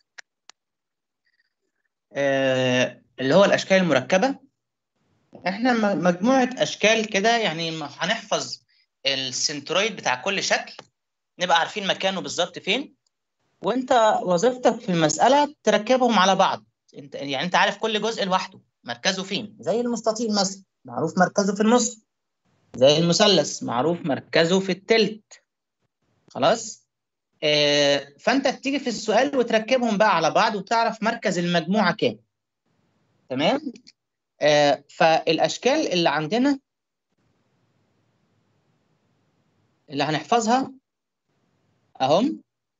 آه، اللي هو الاشكال المركبه احنا م- مجموعه اشكال كده يعني م- هنحفظ السنترويد بتاع كل شكل نبقى عارفين مكانه بالظبط فين وانت وظيفتك في المساله تركبهم على بعض انت يعني انت عارف كل جزء لوحده مركزه فين زي المستطيل مثلا معروف مركزه في النص زي المثلث معروف مركزه في التلت خلاص آه، فانت بتيجي في السؤال وتركبهم بقى على بعض وتعرف مركز المجموعه كام تمام آه، فالاشكال اللي عندنا اللي هنحفظها اهم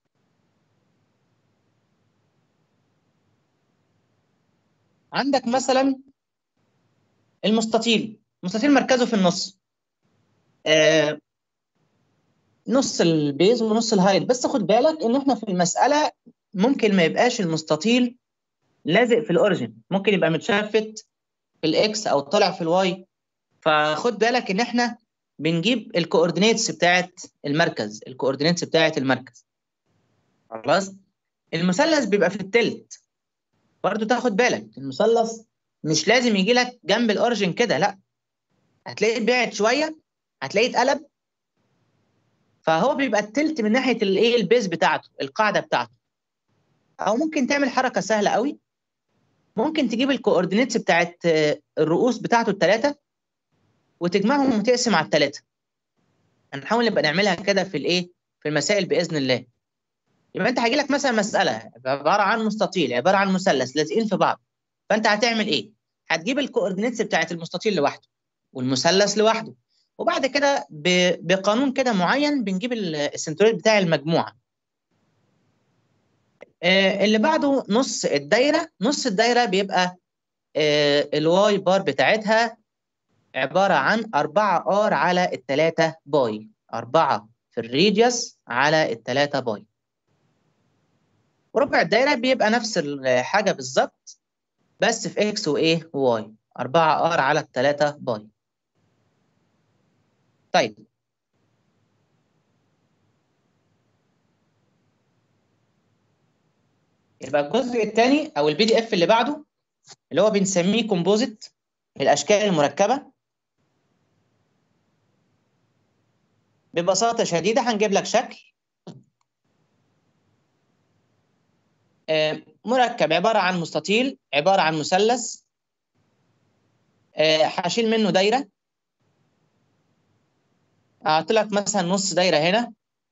عندك مثلا المستطيل المستطيل مركزه في النص آه، نص البيز ونص الهايت بس خد بالك ان احنا في المساله ممكن ما يبقاش المستطيل لازق في الاوريجن ممكن يبقى متشفت في الاكس او طالع في الواي فخد بالك ان احنا بنجيب الكوردينيتس بتاعت المركز الكوردينيتس بتاعت المركز خلاص المثلث بيبقى في التلت برضو تاخد بالك المثلث مش لازم يجي لك جنب الاوريجن كده لا هتلاقيه بعد شويه هتلاقيه اتقلب فهو بيبقى التلت من ناحيه الايه البيز بتاعته القاعده بتاعته او ممكن تعمل حركه سهله قوي ممكن تجيب الكوردينيتس بتاعت آه، الرؤوس بتاعته الثلاثه وتجمعهم وتقسم على الثلاثه هنحاول نبقى نعملها كده في الايه في المسائل باذن الله يبقى انت هيجي لك مثلا مساله عباره عن مستطيل عباره عن مثلث لازقين في بعض فانت هتعمل ايه هتجيب الكوردينيتس بتاعت المستطيل لوحده والمثلث لوحده وبعد كده ب- بقانون كده معين بنجيب ال- السنترويد بتاع المجموعه آه، اللي بعده نص الدايره نص الدايره بيبقى آه، الواي بار بتاعتها عباره عن 4 ار على الثلاثه باي 4 في الريديوس على الثلاثه باي وربع الدايره بيبقى نفس الحاجه بالظبط بس في اكس وايه وواي 4 ار على الثلاثه باي طيب يبقى الجزء الثاني او البي دي اف اللي بعده اللي هو بنسميه كومبوزيت الاشكال المركبه ببساطه شديده هنجيب لك شكل آه، مركب عباره عن مستطيل عباره عن مثلث آه، هشيل منه دايره احط لك مثلا نص دايره هنا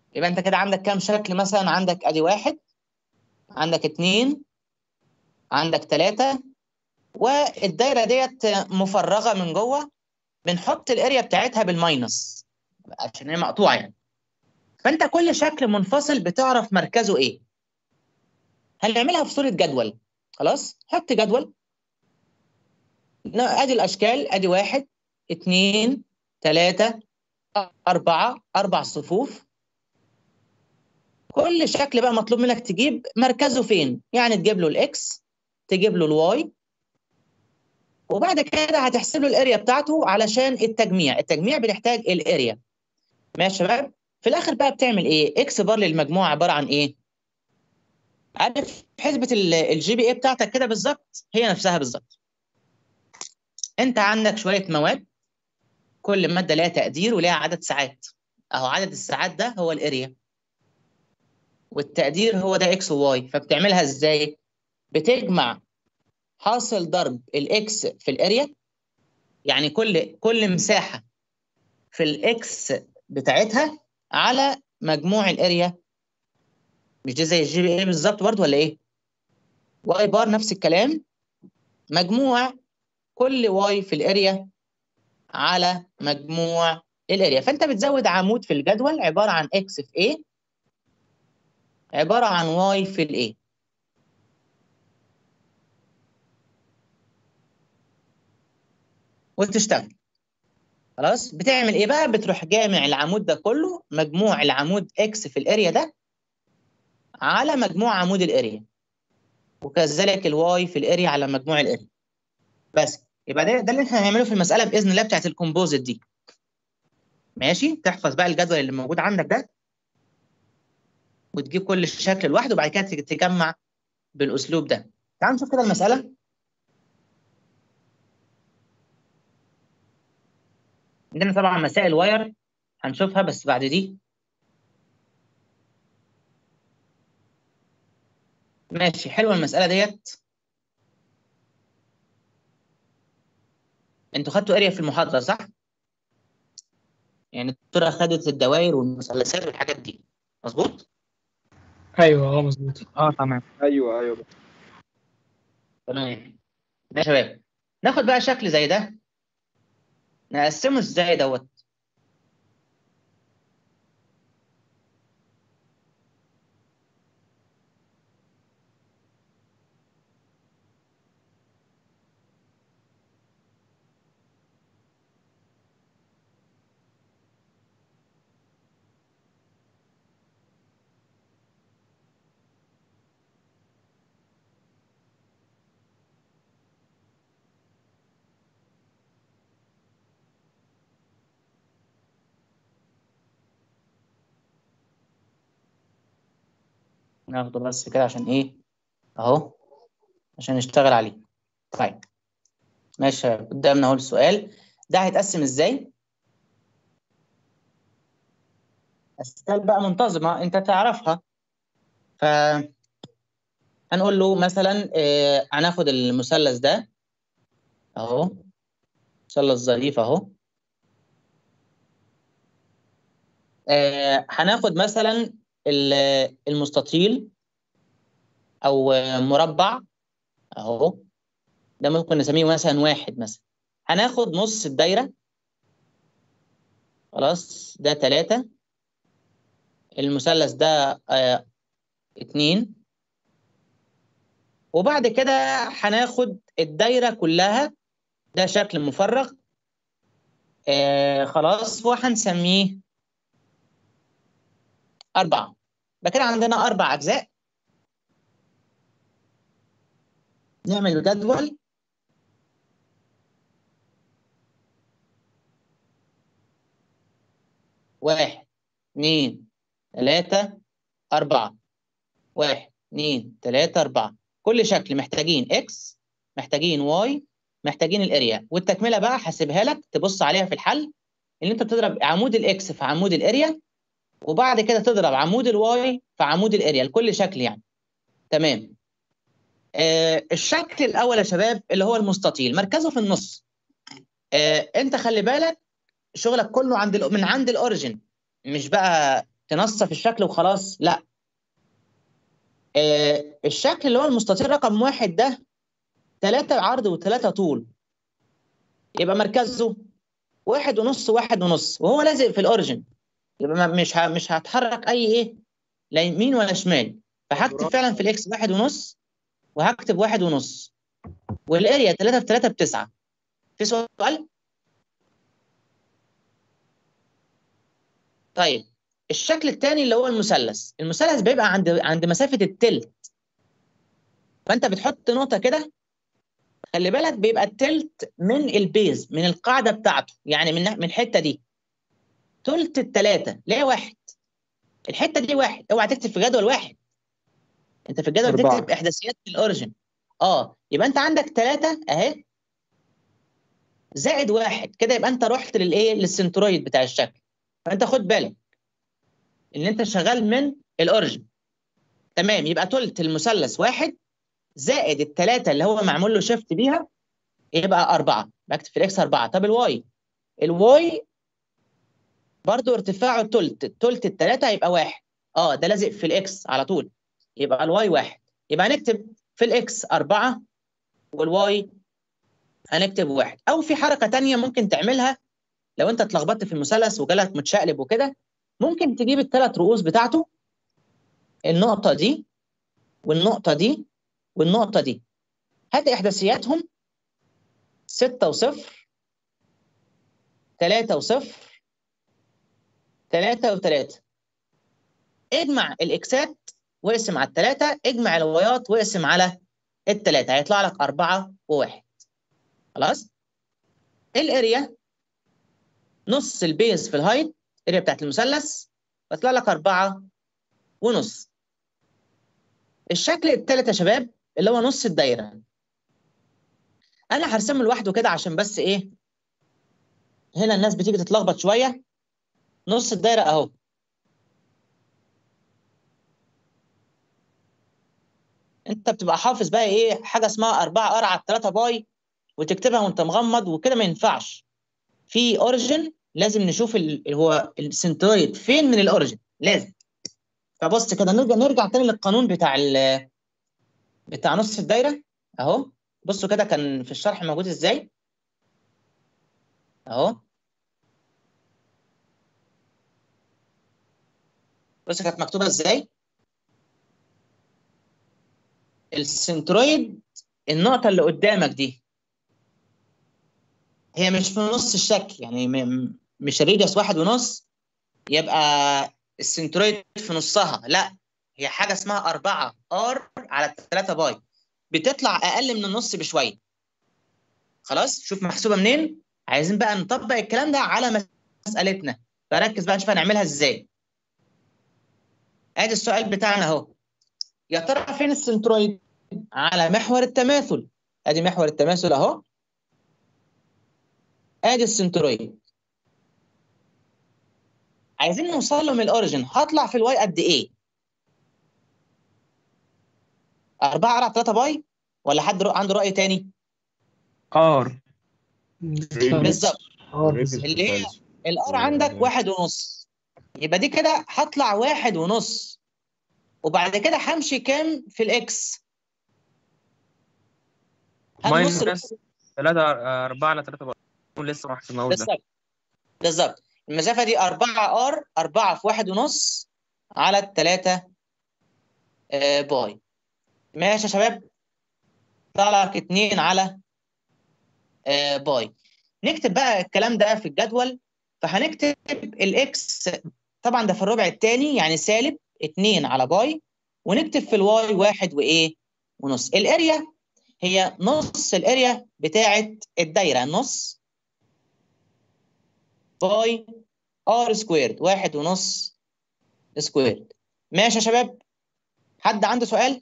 يبقى انت كده عندك كام شكل مثلا عندك ادي واحد عندك اتنين عندك تلاتة والدايرة ديت مفرغة من جوه بنحط الاريا بتاعتها بالماينس عشان هي مقطوعة يعني فانت كل شكل منفصل بتعرف مركزه ايه هنعملها في صورة جدول خلاص حط جدول ن- ادي الاشكال ادي واحد اتنين تلاتة أربعة أربع صفوف كل شكل بقى مطلوب منك تجيب مركزه فين يعني تجيب له الاكس تجيب له الواي وبعد كده هتحسب له الاريا بتاعته علشان التجميع التجميع بنحتاج الاريا ماشي يا شباب في الاخر بقى بتعمل ايه اكس بار للمجموعه عباره عن ايه عارف حسبه الجي بي اي بتاعتك كده بالظبط هي نفسها بالظبط انت عندك شويه مواد كل ماده لها تقدير ولها عدد ساعات اهو عدد الساعات ده هو الاريا والتقدير هو ده اكس وواي فبتعملها ازاي بتجمع حاصل ضرب الاكس في الاريا يعني كل كل مساحه في الاكس بتاعتها على مجموع الاريا مش دي زي الجي بي اي بالظبط برضه ولا ايه واي بار نفس الكلام مجموع كل واي في الاريا على مجموع الاريا فانت بتزود عمود في الجدول عباره عن اكس في ايه عباره عن واي في الايه وتشتغل خلاص بتعمل ايه بقى بتروح جامع العمود ده كله مجموع العمود اكس في الاريا ده على مجموع عمود الاريا وكذلك الواي في الاريا على مجموع الاريا بس يبقى ده ده اللي احنا هنعمله في المساله باذن الله بتاعت الكومبوزيت دي ماشي تحفظ بقى الجدول اللي موجود عندك ده وتجيب كل شكل لوحده وبعد كده تجمع بالاسلوب ده تعال نشوف كده المساله عندنا طبعا مسائل واير هنشوفها بس بعد دي ماشي حلوه المساله ديت انتوا خدتوا اريا في المحاضره صح يعني الدكتوره خدت الدوائر والمثلثات والحاجات دي مظبوط ايوه اه مظبوط اه تمام ايوه ايوه تمام يا شباب ناخد بقى شكل زي ده نقسمه ازاي دوت ناخده بس كده عشان ايه اهو عشان نشتغل عليه طيب ماشي يا شباب، قدامنا اهو السؤال ده هيتقسم ازاي اشكال بقى منتظمه انت تعرفها ف هنقول له مثلا آه، هناخد المثلث ده اهو مثلث ظريف اهو آه، هناخد مثلا ال- المستطيل او آه، مربع اهو ده ممكن نسميه مثلا واحد مثلا هناخد نص الدايره خلاص ده ثلاثة المثلث ده آه اتنين وبعد كده هناخد الدايرة كلها ده شكل مفرغ آه خلاص وهنسميه أربعة يبقى كده عندنا أربع أجزاء نعمل جدول واحد اثنين ثلاثة أربعة واحد اثنين ثلاثة أربعة كل شكل محتاجين إكس محتاجين واي محتاجين الاريا والتكملة بقى هسيبها لك تبص عليها في الحل اللي أنت بتضرب عمود الإكس في عمود الاريا وبعد كده تضرب عمود الواي في عمود الاريا لكل شكل يعني تمام آه الشكل الأول يا شباب اللي هو المستطيل مركزه في النص آه أنت خلي بالك شغلك كله عند ال- من عند الاوريجن مش بقى تنصف الشكل وخلاص لا آه الشكل اللي هو المستطيل رقم واحد ده ثلاثة عرض وثلاثة طول يبقى مركزه واحد ونص واحد ونص وهو لازق في الاوريجن يبقى ما- مش ه- مش هتحرك اي ايه لا يمين ولا شمال فهكتب فعلا في الاكس واحد ونص وهكتب واحد ونص والاريا 3 في 3 بتسعة في سؤال؟ طيب الشكل الثاني اللي هو المثلث المثلث بيبقى عند عند مسافة التلت فانت بتحط نقطة كده خلي بالك بيبقى التلت من البيز من القاعدة بتاعته يعني من من الحتة دي تلت التلاتة ليه واحد الحتة دي واحد اوعى تكتب في جدول واحد انت في الجدول أربعة. بتكتب احداثيات الاوريجن اه يبقى انت عندك ثلاثة اهي زائد واحد كده يبقى انت رحت للايه للسنترويد بتاع الشكل فانت خد بالك ان انت شغال من الاوريجن تمام يبقى تلت المثلث واحد زائد الثلاثة اللي هو معمول له شيفت بيها يبقى أربعة بكتب في الإكس أربعة طب الواي الواي برضو ارتفاعه تلت تلت الثلاثة هيبقى واحد اه ده لازق في الإكس على طول يبقى الواي واحد يبقى هنكتب في الإكس أربعة والواي هنكتب واحد أو في حركة تانية ممكن تعملها لو أنت اتلخبطت في المثلث وجالك متشقلب وكده ممكن تجيب الثلاث رؤوس بتاعته النقطة دي والنقطة دي والنقطة دي هات إحداثياتهم ستة وصفر تلاتة وصفر تلاتة وتلاتة اجمع الإكسات واقسم على التلاتة اجمع الوايات واقسم على التلاتة هيطلع لك أربعة وواحد خلاص الاريا نص البيز في الهايت الاريا بتاعت المثلث بيطلع لك أربعة ونص الشكل التالت يا شباب اللي هو نص الدايره انا هرسمه لوحده كده عشان بس ايه هنا الناس بتيجي تتلخبط شويه نص الدايره اهو انت بتبقى حافظ بقى ايه حاجه اسمها 4 ار على 3 باي وتكتبها وانت مغمض وكده ما ينفعش في اوريجن لازم نشوف ال- هو السنترويد فين من الاوريجن لازم فبص كده نرجع نرجع تاني للقانون بتاع ال بتاع نص الدايره اهو بصوا كده كان في الشرح موجود ازاي اهو بص كانت مكتوبه ازاي السنترويد النقطه اللي قدامك دي هي مش في نص الشكل يعني م- مش الريديوس واحد ونص يبقى السنترويد في نصها لا هي حاجه اسمها 4 ار على 3 باي بتطلع اقل من النص بشويه خلاص شوف محسوبه منين عايزين بقى نطبق الكلام ده على مسالتنا فركز بقى نشوف هنعملها ازاي ادي السؤال بتاعنا اهو يا ترى فين السنترويد على محور التماثل ادي محور التماثل اهو ادي السنترويد عايزين نوصل له من الاوريجن هطلع في الواي قد ايه 4 على 3 باي ولا حد رأ- عنده رأي تاني ار بالظبط اللي هي الار عندك واحد ونص يبقى دي كده هطلع واحد ونص وبعد كده همشي كام في الاكس هنبص ماينس 3 4 على 3 بقى لسه ما حسبناهوش ده بالظبط بالظبط المسافة دي 4 ار 4 في واحد ونص على التلاتة آه، باي ماشي يا شباب طلع لك 2 على آه، باي نكتب بقى الكلام ده في الجدول فهنكتب الاكس طبعا ده في الربع الثاني يعني سالب 2 على باي ونكتب في الواي واحد وايه ونص الاريا هي نص الاريا بتاعه الدايره نص باي ار سكويرد واحد ونص سكويرد ماشي يا شباب حد عنده سؤال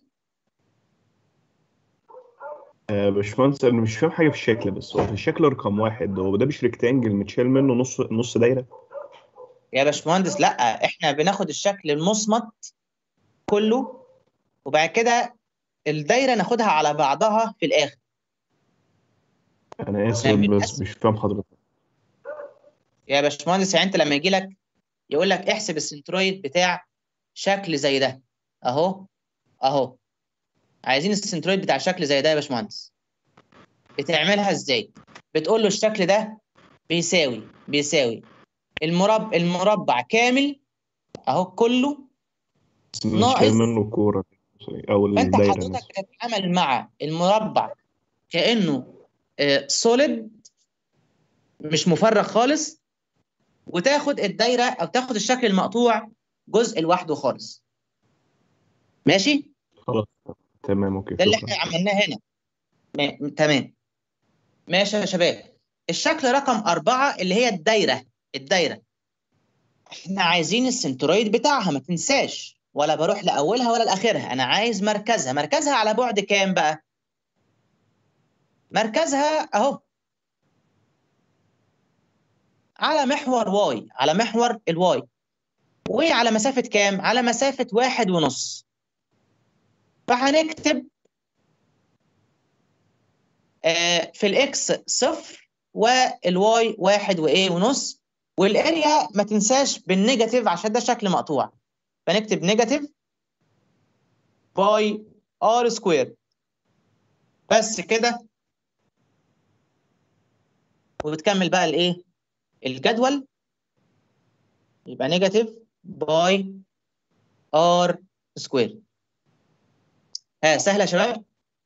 آه، باشمهندس انا مش فاهم حاجه في الشكل بس هو في الشكل رقم واحد هو ده مش ريكتانجل متشال منه نص نص دايره يا باشمهندس لا احنا بناخد الشكل المصمت كله وبعد كده الدايره ناخدها على بعضها في الاخر انا اسف يعني بس مش فاهم حضرتك يا باشمهندس يعني انت لما يجي لك يقول لك احسب السنترويد بتاع شكل زي ده اهو اهو عايزين السنترويد بتاع شكل زي ده يا باشمهندس بتعملها ازاي بتقول له الشكل ده بيساوي بيساوي المربع المربع كامل اهو كله بس مش ناقص شايل منه الكورة أو فانت الدايرة حضرتك مثلا بتتعامل مع المربع كانه سوليد مش مفرغ خالص وتاخد الدايره او تاخد الشكل المقطوع جزء لوحده خالص ماشي خلاص تمام أوكي ده اللي شكرا احنا عملناه هنا م- تمام ماشي يا شباب الشكل رقم أربعة اللي هي الدايرة الدايرة احنا عايزين السنترويد بتاعها ما تنساش ولا بروح لأولها ولا لآخرها أنا عايز مركزها مركزها على بعد كام بقى مركزها أهو على محور واي على محور الواي وعلى مسافة كام على مسافة واحد ونص فهنكتب آه، في الاكس صفر والواي واحد وايه ونص والاريا ما تنساش بالنيجاتيف عشان ده شكل مقطوع فنكتب نيجاتيف باي ار سكوير بس كده وبتكمل بقى الايه الجدول يبقى نيجاتيف باي ار سكوير ها سهله يا شباب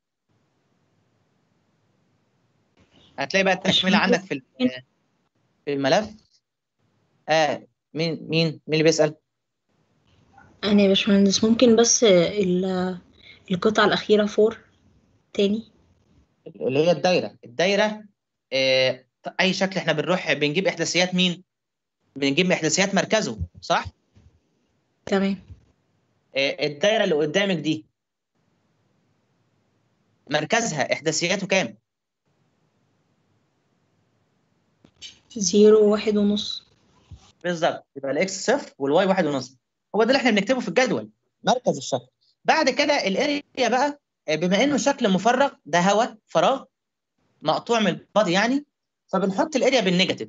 هتلاقي بقى التكمله عندك في ال- في الملف اه مين مين مين اللي بيسأل أنا يا باشمهندس ممكن بس ال- القطعة الأخيرة فور تاني اللي هي الدايره الدايره آه اي شكل احنا بنروح بنجيب احداثيات مين بنجيب احداثيات مركزه صح تمام آه الدايره اللي قدامك دي مركزها احداثياته كام زيرو واحد ونص بالظبط يبقى الاكس صفر والواي واحد ونص هو ده اللي احنا بنكتبه في الجدول مركز الشكل بعد كده الاريا بقى آه، بما انه شكل مفرغ ده هواء فراغ مقطوع من البادي يعني فبنحط الاريا بالنيجاتيف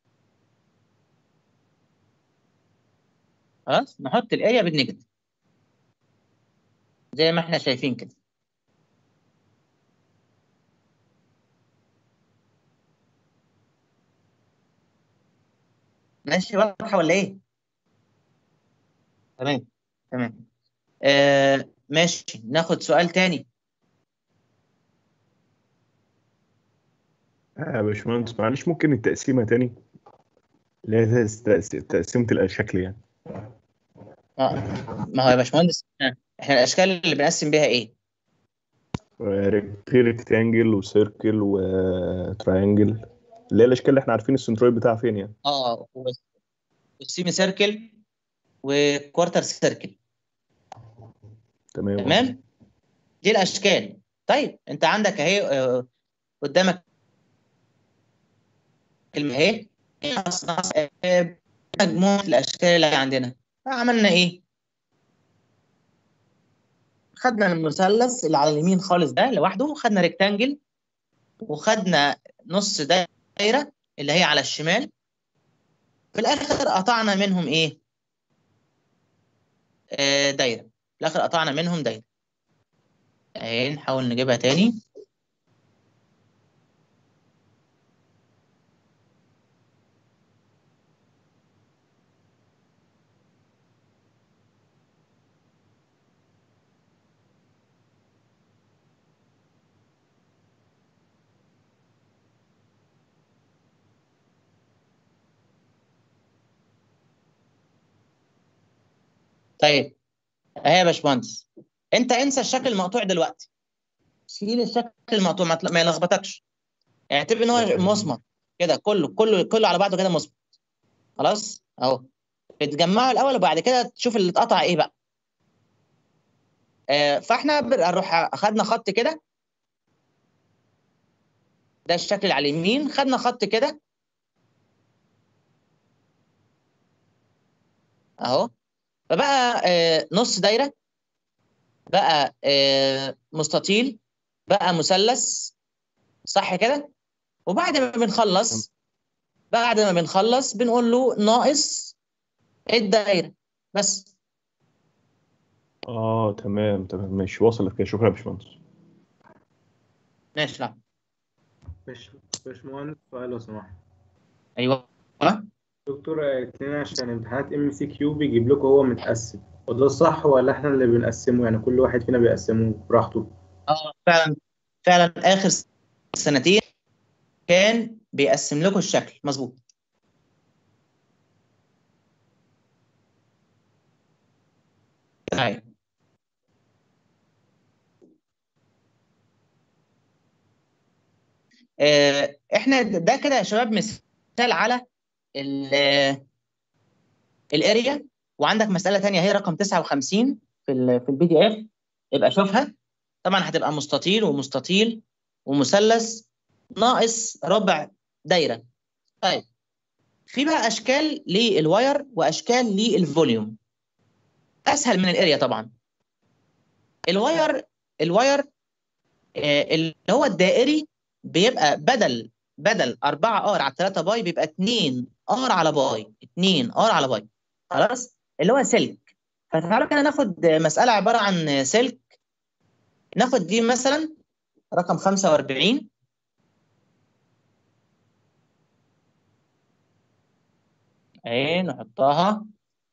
خلاص نحط الاريا بالنيجاتيف زي ما احنا شايفين كده ماشي واضحه ولا ايه؟ تمام تمام آه ماشي ناخد سؤال تاني آه، يا باشمهندس معلش ممكن التقسيمة تاني اللي هي تقس- تقسيمة الشكل يعني آه. ما هو يا باشمهندس آه، احنا الاشكال اللي بنقسم بيها ايه؟ آه، في ريكتانجل وسيركل وتراينجل اللي هي الاشكال اللي احنا عارفين السنترويد بتاعها فين يعني اه والسيمي سيركل وكوارتر سيركل تمام تمام دي الاشكال طيب انت عندك اهي آه، قدامك كلمه اهي ناقص- ناقص، آه، مجموعه الاشكال اللي عندنا عملنا ايه خدنا المثلث اللي على اليمين خالص ده لوحده وخدنا ريكتانجل وخدنا نص دايره اللي هي على الشمال في الاخر قطعنا منهم ايه آه دايره في الاخر قطعنا منهم دايره اهي نحاول نجيبها تاني طيب اهي يا باشمهندس انت انسى الشكل المقطوع دلوقتي شيل الشكل المقطوع ما تل- ما يلخبطكش اعتبر ان هو مصمت كده كله كله كله على بعضه كده مصمت خلاص اهو بتجمعه الاول وبعد كده تشوف اللي اتقطع ايه بقى آه فاحنا بنروح اخدنا خط كده ده الشكل اللي على اليمين خدنا خط كده اهو فبقى آه نص دايره بقى آه مستطيل بقى مثلث صح كده وبعد ما بنخلص بعد ما بنخلص بنقول له ناقص الدايره بس اه تمام تمام ماشي وصلت كده شكرا يا باشمهندس ماشي لا باش باشمهندس سؤال لو سمحت ايوه دكتور قالت لنا عشان امتحانات ام سي كيو بيجيب لكم هو متقسم وده صح ولا احنا اللي بنقسمه يعني كل واحد فينا بيقسمه براحته اه فعلا فعلا اخر سنتين كان بيقسم لكم الشكل مظبوط طيب آه، احنا ده كده يا شباب مثال على ال- الاريا وعندك مسألة تانية هي رقم 59 في ال في البي دي اف يبقى شوفها طبعا هتبقى مستطيل ومستطيل ومثلث ناقص ربع دايرة طيب في بقى اشكال للواير واشكال للفوليوم اسهل من الاريا طبعا الواير الواير آه، اللي هو الدائري بيبقى بدل بدل 4 ار على 3 باي بيبقى 2 ار على باي 2 ار على باي خلاص اللي هو سلك فتعالوا كده ناخد مسألة عبارة عن سلك ناخد دي مثلا رقم 45 اهي نحطها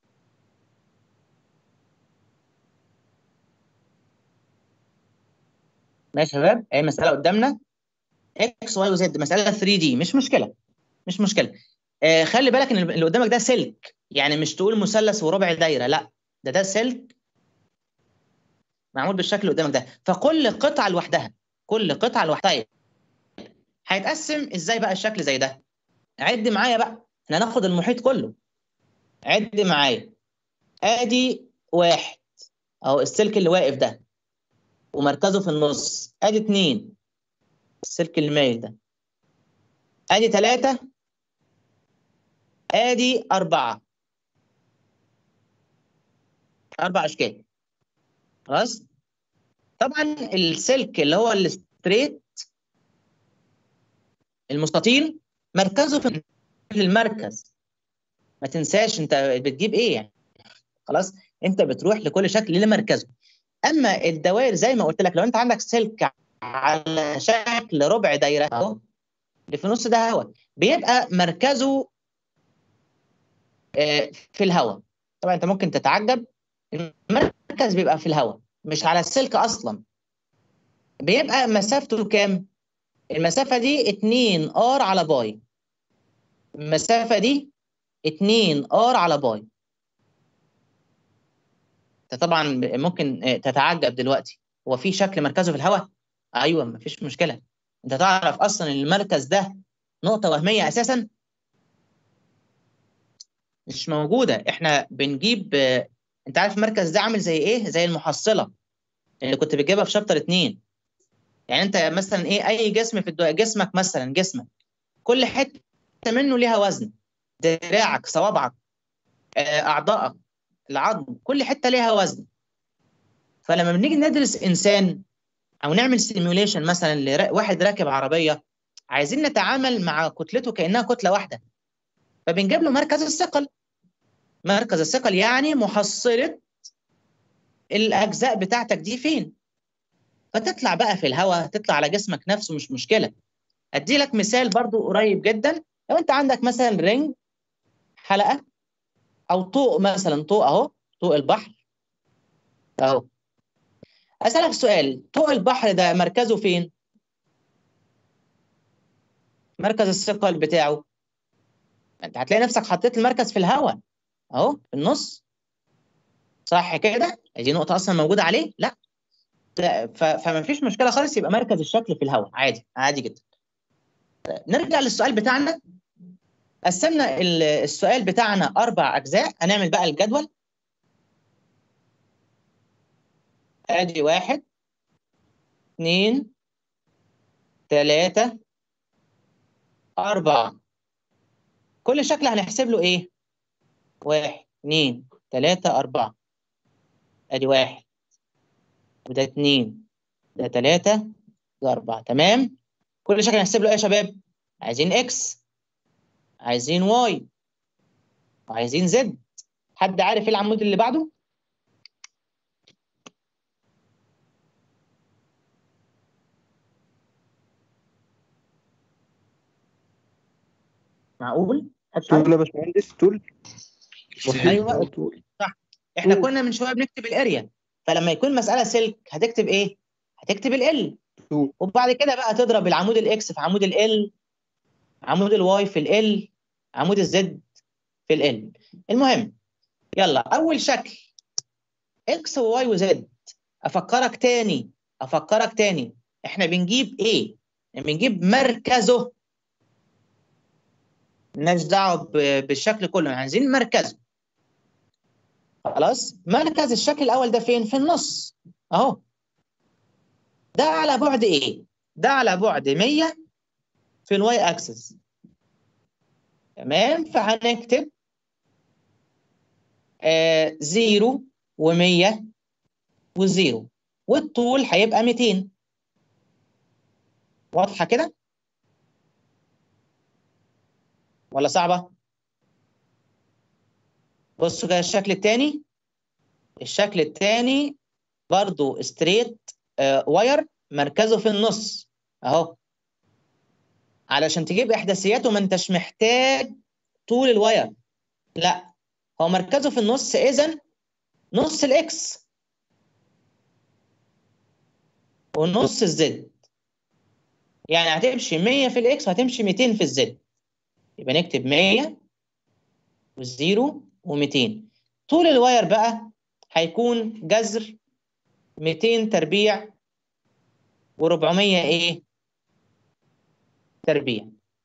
ماشي يا شباب اهي مسألة قدامنا اكس واي وزد مسألة 3 دي مش مشكلة مش مشكلة آه خلي بالك ان اللي قدامك ده سلك يعني مش تقول مثلث وربع دايرة لا ده ده سلك معمول بالشكل اللي قدامك ده فكل قطعة لوحدها كل قطعة لوحدها طيب هيتقسم ازاي بقى الشكل زي ده عد معايا بقى احنا هناخد المحيط كله عد معايا ادي واحد اهو السلك اللي واقف ده ومركزه في النص ادي اتنين السلك اللي مايل ده ادي ثلاثة ادي أربعة أربع أشكال خلاص طبعا السلك اللي هو الستريت المستطيل مركزه في المركز ما تنساش انت بتجيب ايه يعني خلاص انت بتروح لكل شكل لمركزه اما الدوائر زي ما قلت لك لو انت عندك سلك على شكل ربع دايره اهو اللي في النص ده هواء بيبقى مركزه آه، في الهواء طبعا انت ممكن تتعجب المركز بيبقى في الهواء مش على السلك اصلا بيبقى مسافته كام المسافه دي 2 ار على باي المسافه دي 2 ار على باي انت طبعا ممكن آه، تتعجب دلوقتي هو في شكل مركزه في الهواء ايوه مفيش مشكله انت تعرف اصلا ان المركز ده نقطه وهميه اساسا مش موجوده احنا بنجيب آه، انت عارف المركز ده عامل زي ايه زي المحصله اللي كنت بتجيبها في شابتر 2 يعني انت مثلا ايه اي جسم في الدو... جسمك مثلا جسمك كل حته منه ليها وزن دراعك صوابعك آه، اعضائك العظم كل حته ليها وزن فلما بنيجي ندرس انسان او نعمل سيميوليشن مثلا لواحد راكب عربيه عايزين نتعامل مع كتلته كانها كتله واحده فبنجيب له مركز الثقل مركز الثقل يعني محصله الاجزاء بتاعتك دي فين فتطلع بقى في الهواء تطلع على جسمك نفسه مش مشكله ادي لك مثال برضو قريب جدا لو انت عندك مثلا رينج حلقه او طوق مثلا طوق اهو طوق البحر اهو اسالك سؤال طوق البحر ده مركزه فين مركز الثقل بتاعه انت هتلاقي نفسك حطيت المركز في الهواء اهو في النص صح كده دي نقطه اصلا موجوده عليه لا ف- فما فيش مشكله خالص يبقى مركز الشكل في الهواء عادي عادي جدا نرجع للسؤال بتاعنا قسمنا ال- السؤال بتاعنا اربع اجزاء هنعمل بقى الجدول ادي واحد اثنين ثلاثة أربعة كل شكل هنحسب له إيه؟ واحد اثنين ثلاثة أربعة أدي واحد وده اثنين ده ثلاثة ده أربعة تمام؟ كل شكل هنحسب له إيه يا شباب؟ عايزين إكس عايزين واي وعايزين زد حد عارف ايه العمود اللي بعده معقول حد عارف؟ تول يا باشمهندس تول ايوه صح احنا كنا من شويه بنكتب الاريا فلما يكون مساله سلك هتكتب ايه هتكتب ال وبعد كده بقى تضرب العمود الاكس في عمود ال عمود الواي في ال عمود الزد في ال المهم يلا اول شكل اكس وواي وزد افكرك تاني افكرك تاني احنا بنجيب ايه بنجيب مركزه مالناش دعوه ب- بالشكل كله عايزين مركزه خلاص مركز الشكل الاول ده فين في النص اهو ده على بعد ايه ده على بعد 100 في الواي اكسس تمام فهنكتب آه زيرو و100 وزيرو والطول هيبقى 200 واضحه كده ولا صعبه بصوا كده الشكل الثاني الشكل الثاني برضو ستريت واير مركزه في النص اهو علشان تجيب احداثياته ما انتش محتاج طول الواير لا هو مركزه في النص اذا نص الاكس ونص الزد يعني هتمشي 100 في الاكس وهتمشي 200 في الزد يبقى نكتب 100 والزيرو و200 طول الواير بقى هيكون جذر 200 تربيع و400 ايه تربيع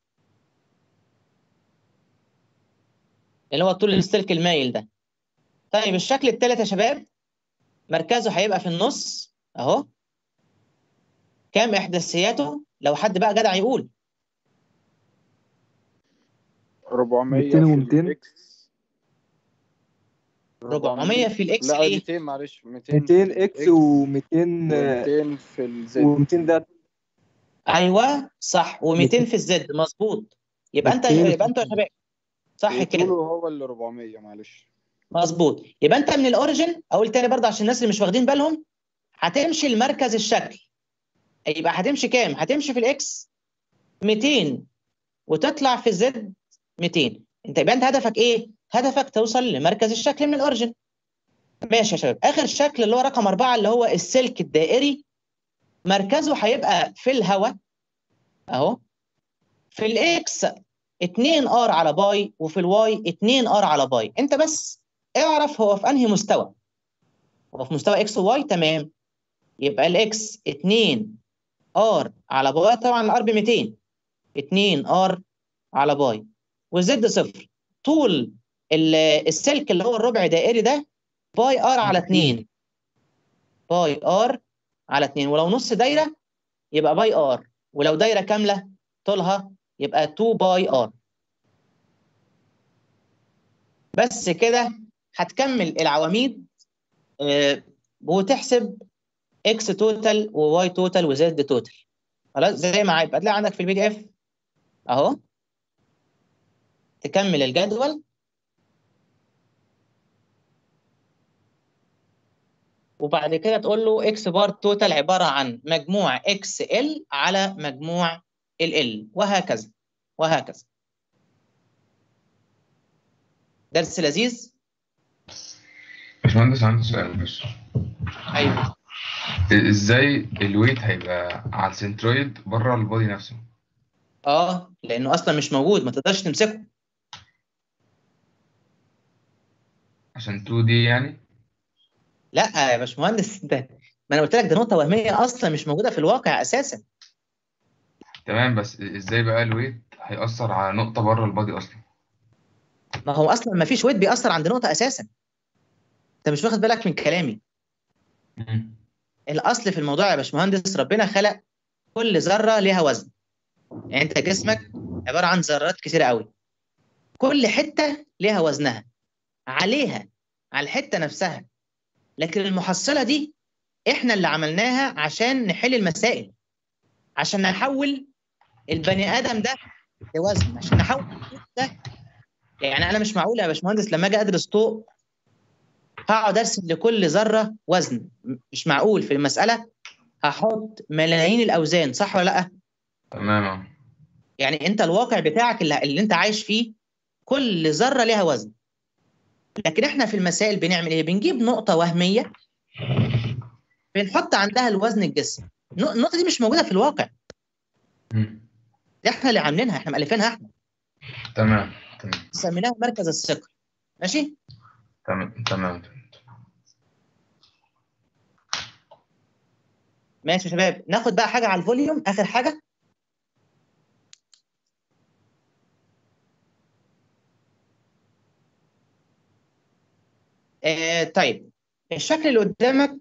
اللي هو طول السلك المايل ده طيب الشكل الثالث يا شباب مركزه هيبقى في النص اهو كام احداثياته لو حد بقى جدع يقول 400 200 في و200 الاكس 400 في الاكس لا ايه 200 معلش 200 200 اكس و200 و200 في الزد و200 ده ايوه صح و200 في الزد مظبوط يبقى انت 200 يبقى انتوا يا شباب صح وطوله كده هو اللي 400 معلش مظبوط يبقى انت من الاوريجن اقول تاني برضه عشان الناس اللي مش واخدين بالهم هتمشي لمركز الشكل يبقى هتمشي كام هتمشي في الاكس 200 وتطلع في الزد 200 انت يبقى انت هدفك ايه هدفك توصل لمركز الشكل من الاوريجن ماشي يا شباب اخر شكل اللي هو رقم أربعة اللي هو السلك الدائري مركزه هيبقى في الهواء اهو في الاكس 2 ار على باي وفي الواي 2 ار على باي انت بس اعرف هو في انهي مستوى هو في مستوى اكس وواي تمام يبقى الاكس 2 ار على باي طبعا الار ب 200 2 ار على باي والزد صفر طول ال- السلك اللي هو الربع دائري ده باي ار على 2 باي ار على 2 ولو نص دايره يبقى باي ار ولو دايره كامله طولها يبقى 2 باي ار بس كده هتكمل العواميد آه، وتحسب اكس توتال وواي توتال وزد توتال خلاص زي ما هيبقى تلاقي عندك في البي دي اف اهو تكمل الجدول وبعد كده تقول له اكس بار توتال عباره عن مجموع اكس ال على مجموع ال ال وهكذا وهكذا درس لذيذ باشمهندس عندي سؤال بس ايوه ازاي الويت هيبقى على السنترويد بره البودي نفسه اه لانه اصلا مش موجود ما تقدرش تمسكه عشان 2 دي يعني لا يا باشمهندس انت ما انا قلت لك ده نقطه وهميه اصلا مش موجوده في الواقع اساسا تمام بس ازاي بقى الويت هيأثر على نقطة بره البودي اصلا ما هو اصلا ما فيش ويت بيأثر عند نقطه اساسا انت مش واخد بالك من كلامي الاصل في الموضوع يا باشمهندس ربنا خلق كل ذره ليها وزن يعني انت جسمك عباره عن ذرات كتيره قوي كل حته ليها وزنها عليها على الحته نفسها لكن المحصله دي احنا اللي عملناها عشان نحل المسائل عشان نحول البني ادم ده لوزن عشان نحول الوزن ده يعني انا مش معقول يا باشمهندس لما اجي ادرس طوق هقعد ارسم لكل ذره وزن مش معقول في المساله هحط ملايين الاوزان صح ولا لا تمام اه يعني انت الواقع بتاعك اللي, اللي انت عايش فيه كل ذره ليها وزن لكن احنا في المسائل بنعمل ايه بنجيب نقطه وهميه بنحط عندها الوزن الجسم النق- النقطه دي مش موجوده في الواقع مم. دي احنا اللي عاملينها احنا مالفينها احنا تمام تمام سميناها مركز الثقل ماشي تمام تمام ماشي يا شباب ناخد بقى حاجه على الفوليوم اخر حاجه آه طيب الشكل اللي قدامك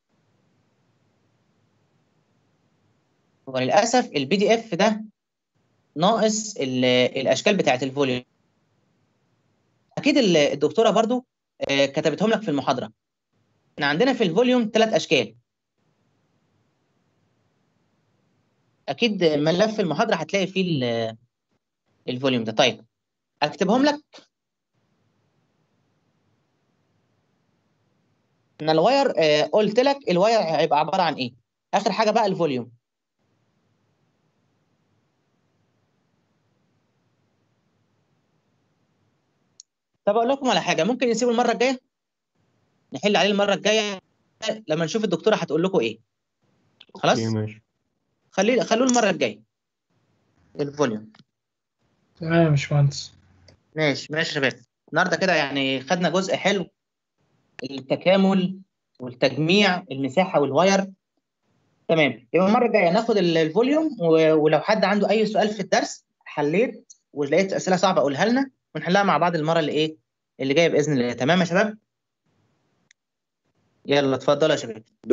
هو للاسف البي دي اف ده ناقص ال- الاشكال بتاعت الفوليوم اكيد ال- الدكتوره برضو آه، كتبتهم لك في المحاضره احنا عندنا في الفوليوم ثلاث اشكال اكيد ملف المحاضره هتلاقي فيه ال- الفوليوم ده طيب اكتبهم لك ان الواير آه، قلت لك الواير هيبقى عباره عن ايه اخر حاجه بقى الفوليوم طب اقول لكم على حاجه ممكن نسيبه المره الجايه نحل عليه المره الجايه لما نشوف الدكتوره هتقول لكم ايه خلاص اوكي ماشي خليه خلوه المره الجايه الفوليوم تمام يا باشمهندس ماشي ماشي يا شباب النهارده كده يعني خدنا جزء حلو التكامل والتجميع المساحه والواير تمام يبقى المره الجايه ناخد ال- الفوليوم و- ولو حد عنده اي سؤال في الدرس حليت ولقيت اسئله صعبه قولها لنا ونحلها مع بعض المره اللي ايه اللي جايه باذن الله تمام يا شباب يلا اتفضلوا يا شباب